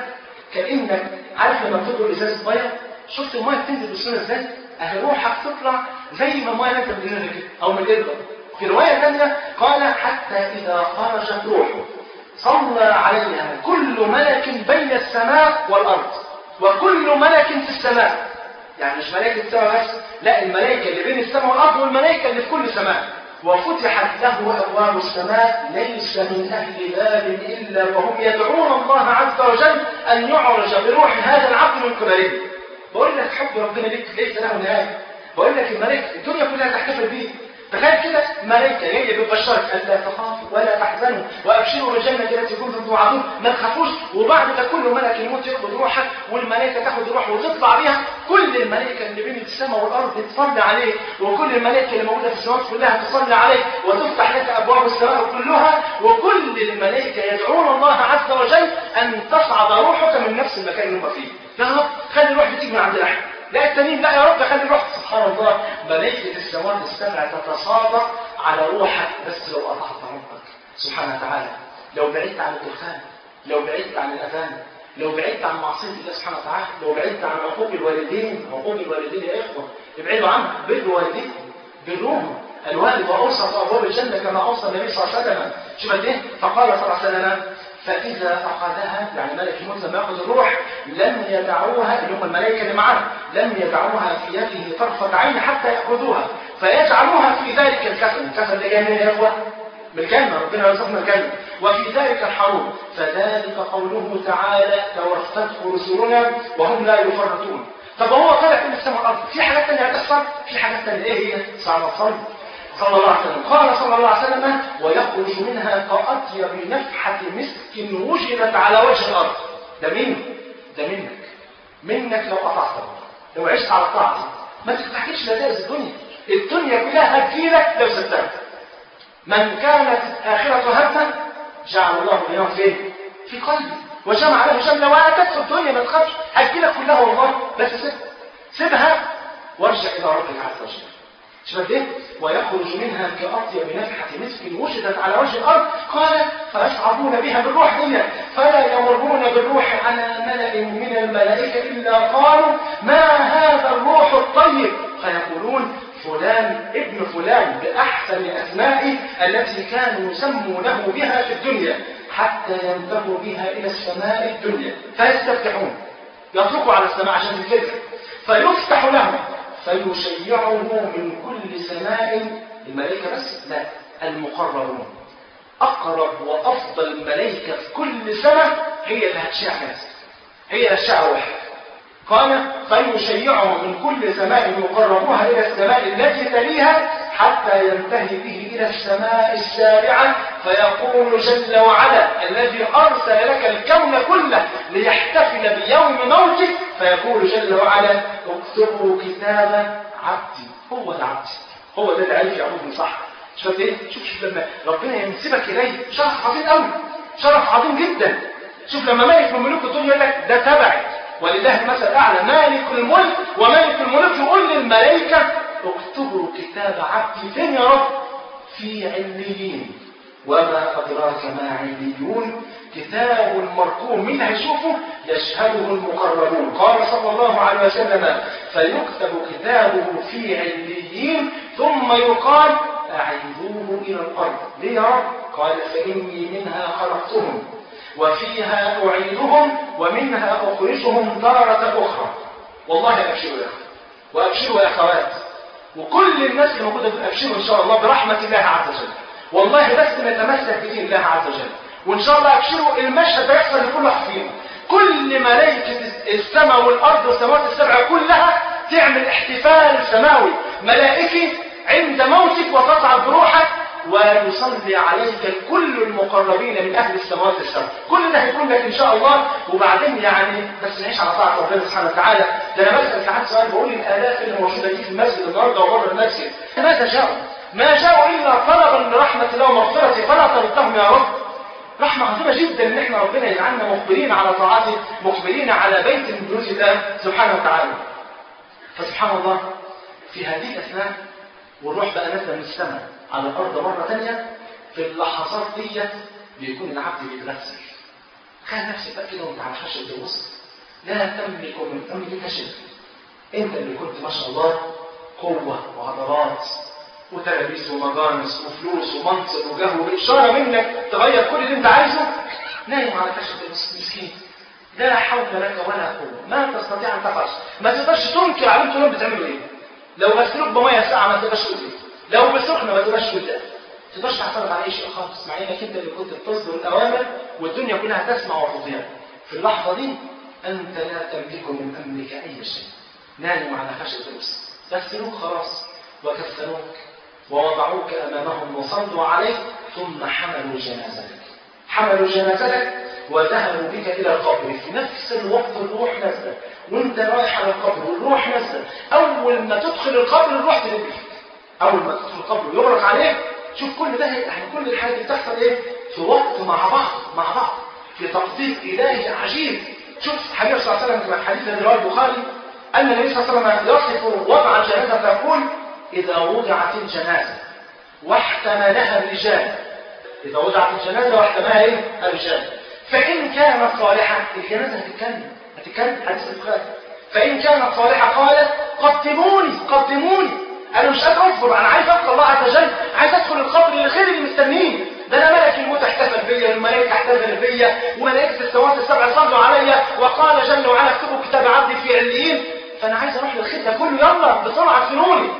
كأنك عارف لما بتدخل ازازة مية شفت المية بتنزل بسهولة ازاي؟ اهي روحك تطلع زي ما المية انت بتنزل كده او من الإبرة في رواية ثانية قال حتى إذا خرجت روحه صلى عليها كل ملك بين السماء والأرض وكل ملك في السماء يعني مش ملائكة السماء بس لا الملائكة اللي بين السماء والأرض والملائكة اللي في كل سماء وفتحت له أبواب السماء ليس من أهل باب إلا وهم يدعون الله عز وجل أن يعرج بروح هذا العبد من قبله بقول لك حب ربنا ليك ليس له نهاية بقول لك الملائكة الدنيا كلها تحتفل بيه تخيل كده ملائكة جاية بتبشرك ألا تخافوا ولا تحزنوا وأبشروا بالجنة التي كنتم توعدون ما تخافوش وبعد ده كل ملك يموت يقبض روحك والملائكة تاخد روح وتطلع بيها كل الملائكة اللي بين السماء والأرض تصلي عليه وكل الملائكة اللي موجودة في السماوات كلها تصلي عليه وتفتح لك أبواب السماء كلها وكل الملائكة يدعون الله عز وجل أن تصعد روحك من نفس المكان اللي هم فيه يا رب خلي الروح بتيجي من عند الأحد لا التانيين لا يا رب خلي الروح سبحان الله ملائكة السماوات السبع تتصادق على روحك بس لو قطعت ربك سبحانه وتعالى لو بعدت عن الدخان لو بعدت عن الأذان لو بعدت عن معصية الله سبحانه وتعالى لو بعدت عن عقوق الوالدين عقوق الوالدين يا إخوة ابعدوا عنه بروا والديكم بروهم الوالد وأوصى أبواب الجنة كما أوصى النبي صلى الله عليه وسلم شوف قد إيه فقال صلى الله عليه وسلم فإذا أخذها يعني ملك الموت لما يأخذ الروح لم يدعوها اللي هم الملائكة اللي معاه لم يدعوها في يده طرفة عين حتى يأخذوها فيجعلوها في ذلك الكفن الكفن ده جاي منين يا إخوة؟ من الجنة ربنا يرزقنا الجنة وفي ذلك الحروب فذلك قوله تعالى توفته رسلنا وهم لا يفرطون طب هو طلع من السماء والارض في حاجات ثانيه هتحصل في حاجات ثانيه ايه هي صلى صلى الله عليه وسلم قال صلى الله عليه وسلم ويخرج منها كأطيب نفحة مسك وجدت على وجه الأرض ده مين؟ ده منك منك لو قطعت لو عشت على الطاعة ما تستحكيش لذائذ الدنيا الدنيا كلها هتجيلك لو سبتها من كانت آخرة همه جعل الله اليوم فين؟ في قلبي وجمع له جل وعلا تدخل الدنيا ما تخافش هتجيلك كلها والله بس سيبها سيبها وارجع إلى ربك عز وجل شوف ايه ويخرج منها كأطيب نفحة مسك وجدت على وجه الأرض قال فيصعدون بها بالروح دنيا فلا يمرون بالروح على ملأ من الملائكة إلا قالوا ما هذا الروح الطيب فيقولون فلان ابن فلان بأحسن أسمائه التي كانوا يسمونه بها في الدنيا حتى ينتهوا بها إلى السماء الدنيا فيستفتحون يطلقوا على السماء عشان تتفتح فيفتح لهم فيشيعه من كل سماء الملائكة بس لا المقربون أقرب وأفضل ملائكة في كل سماء هي اللي هتشيع ناس هي اللي هتشيع واحد قال فيشيعه من كل سماء يقربوها إلى السماء التي تليها حتى ينتهي به إلى السماء السابعة فيقول جل وعلا الذي أرسل لك الكون كله ليحتفل بيوم موتك فيقول جل وعلا اكتبوا كتاب عبدي هو ده عبدي هو ده اللي عارف يعبدني صح شوف ايه شوف شوف لما ربنا ينسبك اليه شرف عظيم قوي شرف عظيم جدا شوف لما ملك من ملوك الدنيا يقول لك ده تبعي ولله المثل الاعلى مالك الملك وملك الملوك يقول للملائكه اكتبوا كتاب عبدي فين يا رب في عليين وما أدراك ما عليون كتاب مرقوم مين هيشوفه يشهده المقربون قال صلى الله عليه وسلم فيكتب كتابه في عليين ثم يقال أعيدوه إلى الأرض ليه يا رب قال فإني منها خلقتهم وفيها أعيدهم ومنها أخرجهم تارة أخرى والله أبشروا يا أخوة وأبشروا يا أخوات وكل الناس اللي موجودة في أبشروا إن شاء الله برحمة الله عز وجل والله بس نتمسك بدين الله عز وجل وإن شاء الله أبشروا المشهد ده يحصل لكل واحد فينا كل ملائكة السماء والأرض والسماوات السبع كلها تعمل احتفال سماوي ملائكي عند موتك وتصعد بروحك ويصلي عليك كل المقربين من أهل السماوات السبع كل ده هيكون لك إن شاء الله وبعدين يعني بس نعيش على طاعة ربنا سبحانه وتعالى ده أنا بسأل ساعات سؤال بقول الآلاف اللي موجودة دي في المسجد النهارده وبره المسجد ماذا جاءوا؟ ما جاءوا إلا طلبا لرحمة الله ومغفرته فلا تردهم يا رب رحمة عظيمة جدا ان احنا ربنا يجعلنا مقبلين على طاعته مقبلين على بيت من بيوت الله سبحانه وتعالى فسبحان الله في هذه الأثناء والروح بقى نازله من السماء على الارض مره ثانيه في اللحظات ديت بيكون العبد بيتغسل تخيل نفسك بقى كده وانت على خشبه الوسط لا تملك من امرك شيء انت اللي كنت ما شاء الله قوه وعضلات وتلابيس ومجانس وفلوس ومنصب وجاه وإشارة منك تغير كل اللي انت عايزه نايم على خشبة المسكين لا حول لك ولا قوة ما تستطيع أن تفعل ما تقدرش تنكر على انتوا بتعملوا ايه لو غسلوك بمية ساعة ما تقدرش تقول ايه لو بسخنة ما تقدرش تقول ايه ما تقدرش تعترض على اي شيء خالص مع انك انت اللي كنت بتصدر الاوامر والدنيا كلها تسمع وتطيع في اللحظة دي انت لا تملك من امرك اي شيء نايم على خشبة المسكين غسلوك خلاص وكفنوك ووضعوك أمامهم وصلوا عليك ثم حملوا جنازتك حملوا جنازتك وذهبوا بك إلى القبر في نفس الوقت الروح نزل وانت رايح على القبر والروح نزل أول ما تدخل القبر الروح تلبيك أول ما تدخل القبر ويغرق عليك شوف كل ده يعني كل الحاجات دي بتحصل إيه في وقت مع بعض مع بعض في تقدير إلهي عجيب شوف حبيب صلى الله عليه وسلم في الحديث الذي رواه البخاري أن النبي صلى الله عليه وسلم يصف وضع الجنازة فيقول إذا وضعت الجنازة واحتملها الرجال إذا وضعت الجنازة واحتملها إيه؟ الرجال فإن كانت صالحة الجنازة هتتكلم هتتكلم حديث البخاري فإن كانت صالحة قالت قدموني قدموني أنا مش قادر أصبر أنا عايز ألقى الله عز وجل عايز أدخل القبر اللي خير اللي مستنيني ده أنا ملك الموت احتفل بيا والملائكة احتفل بيا وملائكة السماوات السبع صلوا عليا وقال جل وعلا اكتبوا كتاب عبدي في عليين فأنا عايز أروح للخير ده كله يلا بسرعة ادفنوني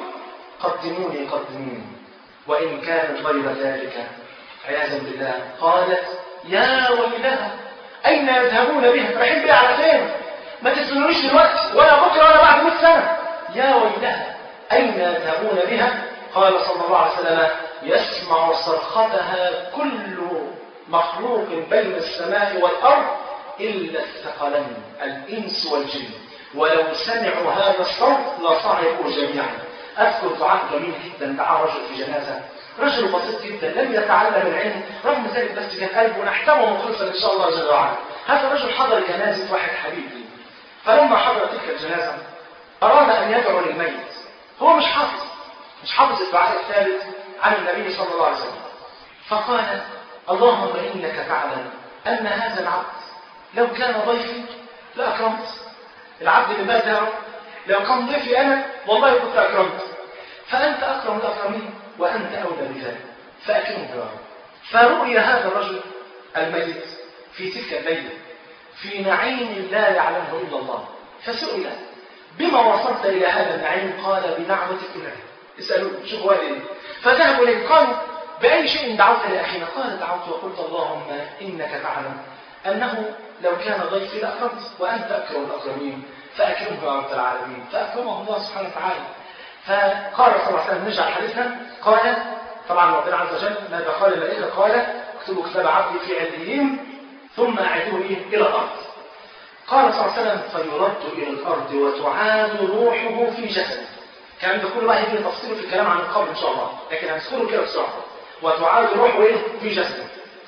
قدموني قدموني وإن كانت غير ذلك عياذا بالله قالت يا ويلها أين يذهبون بها رايحين بها على فين ما تسألونيش دلوقتي ولا بكرة ولا بعد 100 سنة يا ويلها أين يذهبون بها قال صلى الله عليه وسلم يسمع صرختها كل مخلوق بين السماء والأرض إلا الثقلين الإنس والجن ولو سمعوا هذا الصوت لصعقوا جميعا أذكر دعاء جميل جدا دعا رجل في جنازة رجل بسيط جدا لم يتعلم العلم رغم ذلك بس كان قلبه نحتمه مخلصا إن شاء الله جل وعلا هذا الرجل حضر جنازة واحد حبيب لي فلما حضر تلك الجنازة أراد أن يدعو للميت هو مش حافظ مش حافظ الدعاء الثالث عن النبي صلى الله عليه وسلم فقال اللهم إنك تعلم أن هذا العبد لو كان ضيفي لأكرمت العبد اللي مات ده لو كان ضيفي أنا والله كنت أكرمت فأنت أكرم الأكرمين وأنت أولى بذلك فأكرمه يا رب فرؤي هذا الرجل الميت في تلك الليلة في نعيم لا يعلمه إلا الله فسئل بما وصلت إلى هذا النعيم قال بدعوة فلان اسألوا شوفوا هذه فذهبوا إليه قالوا بأي شيء دعوت لأخينا قال دعوت وقلت اللهم إنك تعلم أنه لو كان ضيفي لأكرمت وأنت أكرم الأكرمين فأكرمه يا رب العالمين فأكرمه الله سبحانه وتعالى فقال صلى الله عليه وسلم نرجع حديثنا قال طبعا ربنا عز وجل ماذا قال الملائكة قال اكتبوا كتاب عبدي في عليين ثم أعيدوه إيه إلى الأرض قال صلى الله عليه وسلم فيرد إلى الأرض وتعاد روحه في جسده كان ده كل واحد يجي تفصيله في الكلام عن القبر إن شاء الله لكن هنذكره كده بسرعة وتعاد روحه إيه في جسده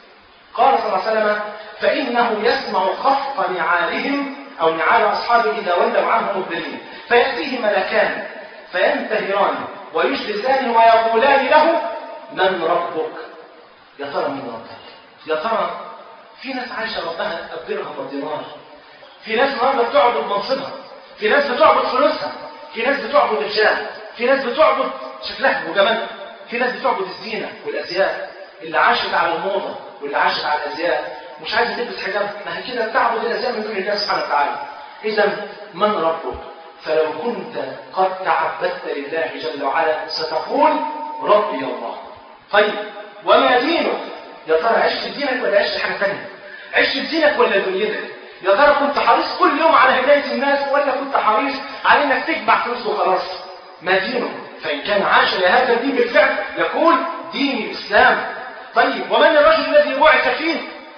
قال صلى الله عليه وسلم فإنه يسمع خفق نعالهم أو نعال أصحابه إذا ولوا عنه مدبرين فيأتيه ملكان فينتهران ويجلسانه ويقولان له من ربك يا ترى من ربك يا ترى في ناس عايشة ربها الدرهم والدينار في ناس النهارده بتعبد منصبها في ناس بتعبد فلوسها في ناس بتعبد الجاه في ناس بتعبد شكلها وجمالها في ناس بتعبد الزينة والأزياء اللي عاشت على الموضة واللي عاشت على الأزياء مش عايزة تلبس حجاب ما هي كده بتعبد الأزياء من دون الله سبحانه وتعالى إذا من ربك فلو كنت قد تعبدت لله جل وعلا ستقول ربي الله طيب وما دينك يا ترى عشت دينك ولا عشت حاجة ثانيه عشت دينك ولا دنيتك يا ترى كنت حريص كل يوم على هداية الناس ولا كنت حريص على انك تجمع فلوس وخلاص ما دينك فإن كان عاش لهذا الدين بالفعل يقول دين الإسلام طيب ومن الرجل الذي بعث فيه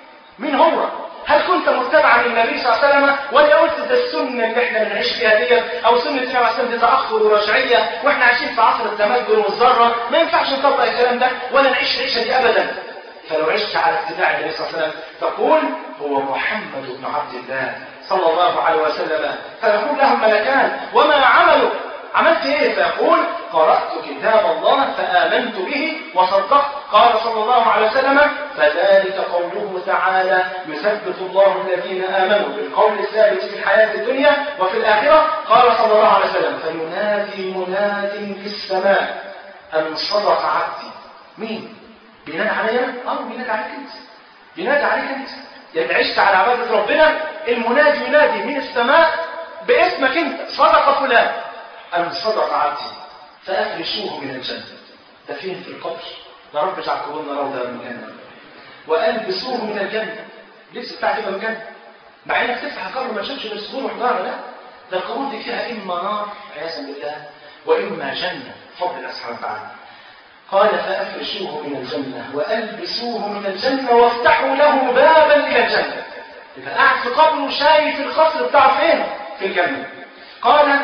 من هو هل كنت متبعا للنبي صلى الله عليه وسلم ولا قلت ده السنه اللي احنا بنعيش فيها ديت او سنه النبي عليه الصلاه تاخر ورجعيه واحنا عايشين في عصر التمدن والذره ما ينفعش نطبق الكلام ده ولا نعيش العيشه دي ابدا فلو عشت على اتباع النبي صلى الله عليه وسلم تقول هو محمد بن عبد الله صلى الله عليه وسلم فيقول لهم ملكان وما عملك عملت ايه فيقول قرأت كتاب الله فآمنت به وصدقت قال صلى الله عليه وسلم فذلك قوله تعالى يثبت الله الذين آمنوا بالقول الثابت في الحياة الدنيا وفي الآخرة قال صلى الله عليه وسلم فينادي مناد في السماء أن صدق عبدي مين؟ بينادي عليا؟ اه بينادي عليك انت بينادي عليك انت يعني عشت على عبادة ربنا المنادي ينادي من السماء باسمك انت صدق فلان أن صدق عبدي فأفرشوه من الجنة ده فين في القبر يا رب اجعل قبورنا روضة من الجنة وألبسوه من الجنة لبس بتاع تبقى من الجنة مع انك تفتح القبر ما تشوفش غير سطور وحجارة لا ده القبور دي فيها إما نار عياذا بالله وإما جنة فضل الله سبحانه وتعالى قال فأفرشوه من الجنة وألبسوه من الجنة وافتحوا له بابا إلى الجنة يبقى قاعد في قبره وشايف القصر بتاعه فين؟ في الجنة قال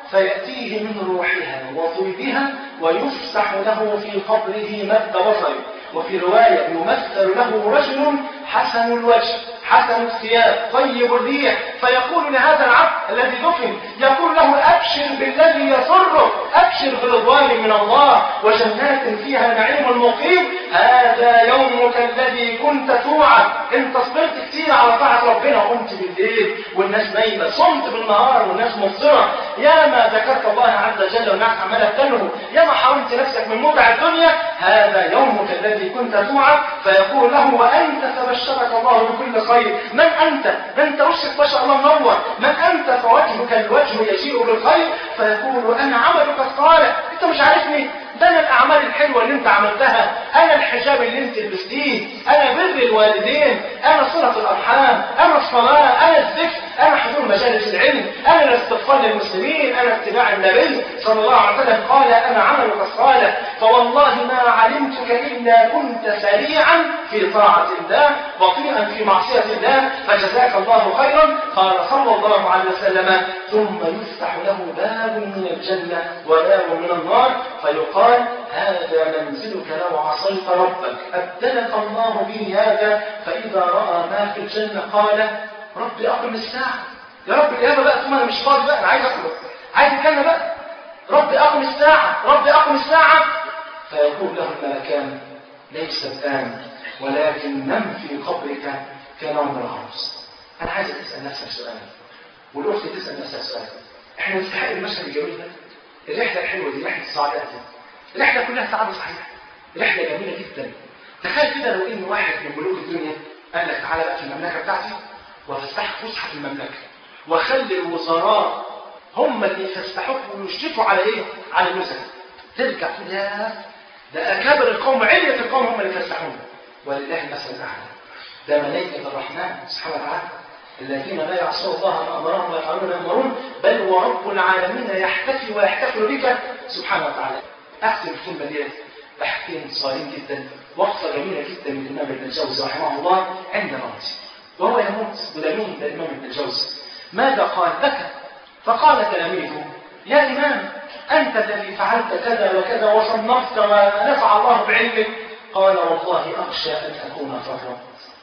فيأتيه من روحها وطيبها ويفتح له في قبره مد بصره وفي رواية يمثل له رجل حسن الوجه حسن الثياب طيب الريح فيقول لهذا العبد الذي دفن يقول له أبشر بالذي يسرك أبشر برضوان من الله وجنات فيها نعيم مقيم هذا يومك الذي كنت توعد انت صبرت كتير على طاعة ربنا قمت بالليل والناس نايمة صمت بالنهار والناس مبصرة يا ما ذكرت الله عز وجل والناس عمالة تنهو يا ما حرمت نفسك من متع الدنيا هذا يومك الذي كنت توعد فيقول له وأنت فبشرك الله بكل خير من أنت؟ ده أنت وشك ما شاء الله منور من أنت فوجهك الوجه يجيء بالخير فيقول أنا عملك الصالح أنت مش عارفني ده انا الاعمال الحلوه اللي انت عملتها انا الحجاب اللي انت لبستيه انا بر الوالدين انا صله الارحام انا الصلاه انا الذكر انا حضور مجالس العلم انا الاستغفار للمسلمين انا اتباع النبي صلى الله عليه وسلم قال انا عملك الصالح فوالله ما علمتك الا كنت سريعا في طاعه الله بطيئا في معصيه الله فجزاك الله خيرا قال صلى الله عليه وسلم ثم يفتح له باب من الجنه وباب من النار فيقال قال هذا منزلك لو عصيت ربك أبدلك الله به هذا فإذا رأى ما في الجنة قال رب أقم الساعة يا رب القيامة بقى ثم أنا مش فاضي بقى أنا عايز أخلص عايز الجنة بقى رب أقم الساعة رب أقم الساعة فيقول له الملكان ليس الآن ولكن نم في قبرك كنوم العروس أنا عايزك تسأل نفسك سؤال والأخت تسأل نفسها سؤال احنا نستحق المشهد الجميل ده الرحلة الحلوة دي رحلة السعادات دي رحلة كلها سعادة صحيحة رحلة جميلة جدا تخيل كده لو ان واحد من ملوك الدنيا قال لك تعالى بقى في المملكة بتاعتي وهفتح فسحة في المملكة واخلي الوزراء هم اللي يفسحوك ويشرفوا على ايه؟ على النزل ترجع تقول يا ده اكابر القوم علية القوم هم اللي يفسحون ولله المثل الاعلى ده ملائكة الرحمن سبحانه وتعالى الذين لا يعصون الله ما امرهم ويفعلون ما يامرون بل ورب العالمين يحتفي ويحتفل بك سبحانه وتعالى اختم الكلمه دي بحكين صغيرين جدا وقفه جميله جدا من الامام ابن الجوزي رحمه الله عند موته وهو يموت بلمين الامام ابن الجوزي ماذا قال بكى فقال تلاميذه يا امام انت الذي فعلت كذا وكذا وصنفت ونفع الله بعلمك قال والله اخشى ان اكون فرط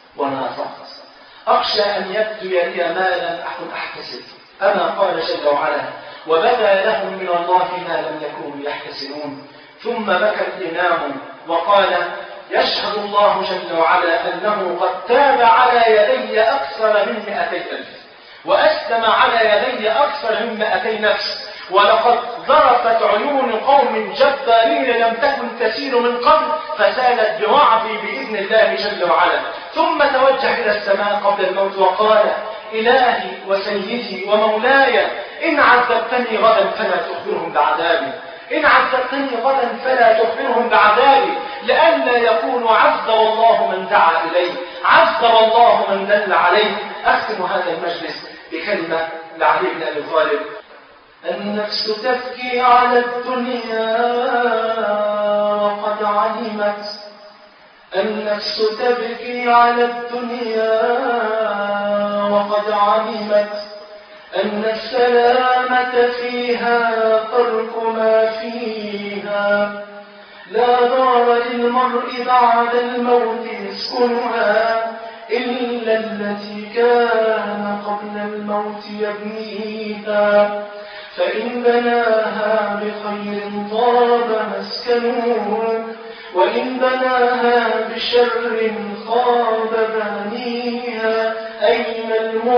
ونافقت أخشى أن يبدو لي ما لم أكن أحتسب أما قال جل وعلا وبدا لهم من الله ما لم يكونوا يحتسبون ثم بكى الإمام وقال يشهد الله جل وعلا أنه قد تاب على يدي أكثر من مئتي ألف وأسلم على يدي أكثر من مئتي نفس ولقد ذرفت عيون قوم جبارين لم تكن تسير من قبل فسالت بوعظي بإذن الله جل وعلا ثم توجه إلى السماء قبل الموت وقال إلهي وسيدي ومولاي إن عذبتني غدا فلا تخبرهم بعذابي إن عذبتني غدا فلا تخبرهم بعذابي لئلا يكون عذب الله من دعا إليه عذب الله من دل عليه أختم هذا المجلس بكلمة لعلي بن أبي طالب النفس تبكي على الدنيا وقد علمت النفس تبكي على الدنيا وقد علمت أن السلامة فيها ترك ما فيها لا دار للمرء بعد الموت يسكنها إلا التي كان قبل الموت يبنيها فإن بناها بخير طاب مسكنه وإن بناها بشر خاب بانيها أين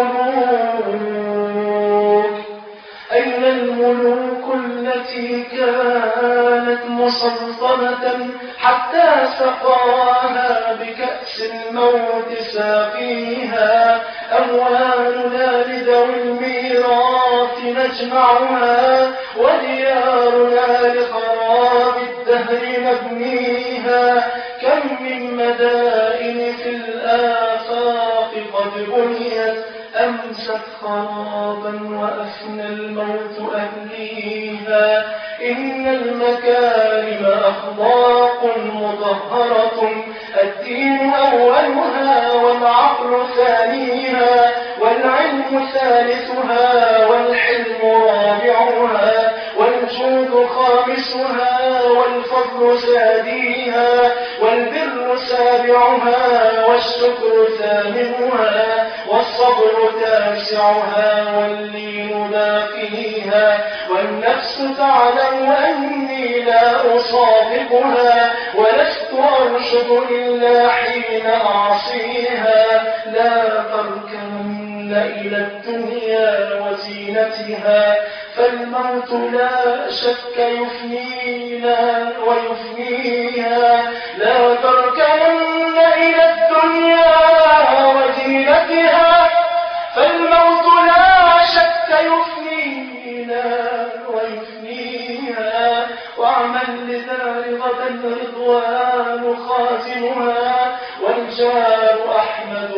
الملوك أين الملوك التي كانت مسلطنة حتى سقاها بكأس الموت ساقيها أموالنا لذوي الميراث نجمعها وديارنا لخراب الدهر نبنيها كم من مدائن في الآفاق قد بنيت أمست خرابا وأفنى الموت أهليها إن المكارم أخلاق مطهرة الدين أولها والعقل ثانيها والعلم ثالثها والحلم رابعها والجود خامسها والفضل ساديها والبر سابعها والشكر ثامنها والصبر تاسعها واللين باقيها والنفس تعلم أني لا أصادقها ولست أرشد إلا حين أعصيها لا تركنن إلى الدنيا وزينتها فالموت لا شك يفنينا ويفنيها لا تركنن إلى الدنيا وزينتها فالموت لا شك يفنينا ويفنيها واعمل لدار غدا رضوان خازنها والجار أحمد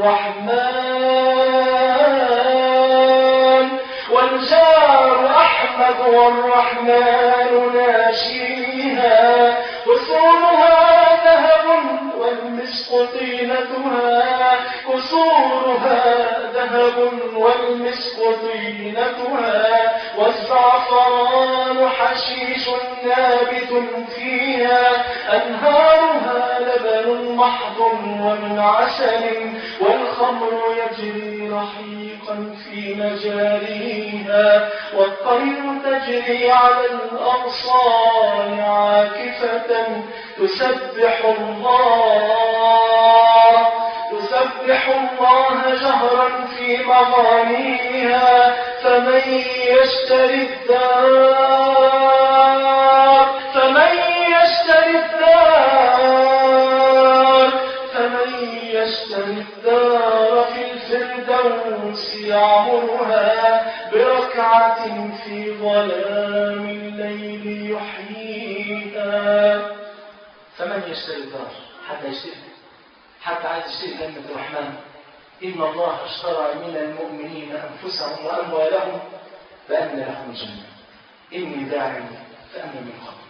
والرحمن والجار أحمد والرحمن ناشيها حصونها ذهب والمسك طينتها كسورها ذهب والمسك طينتها والزعفران حشيش نابت فيها أنهارها لبن محض ومن عسل والخمر يجري رحيقا في مجاريها والطير تجري على الأغصان عاكفة تسبح الله تسبح الله جهرا في مغانيها فمن يشتري الدار فمن يشتري الدار فمن يشتري الدار في الفردوس يعمرها بركعة في ظلام الليل يحييها فمن يشتري الدار حتى يشتري حتى عايز يشتري كلمة الرحمن إن الله اشترى من المؤمنين أنفسهم وأموالهم بأن لهم الجنة إني داعي فأمن من قبل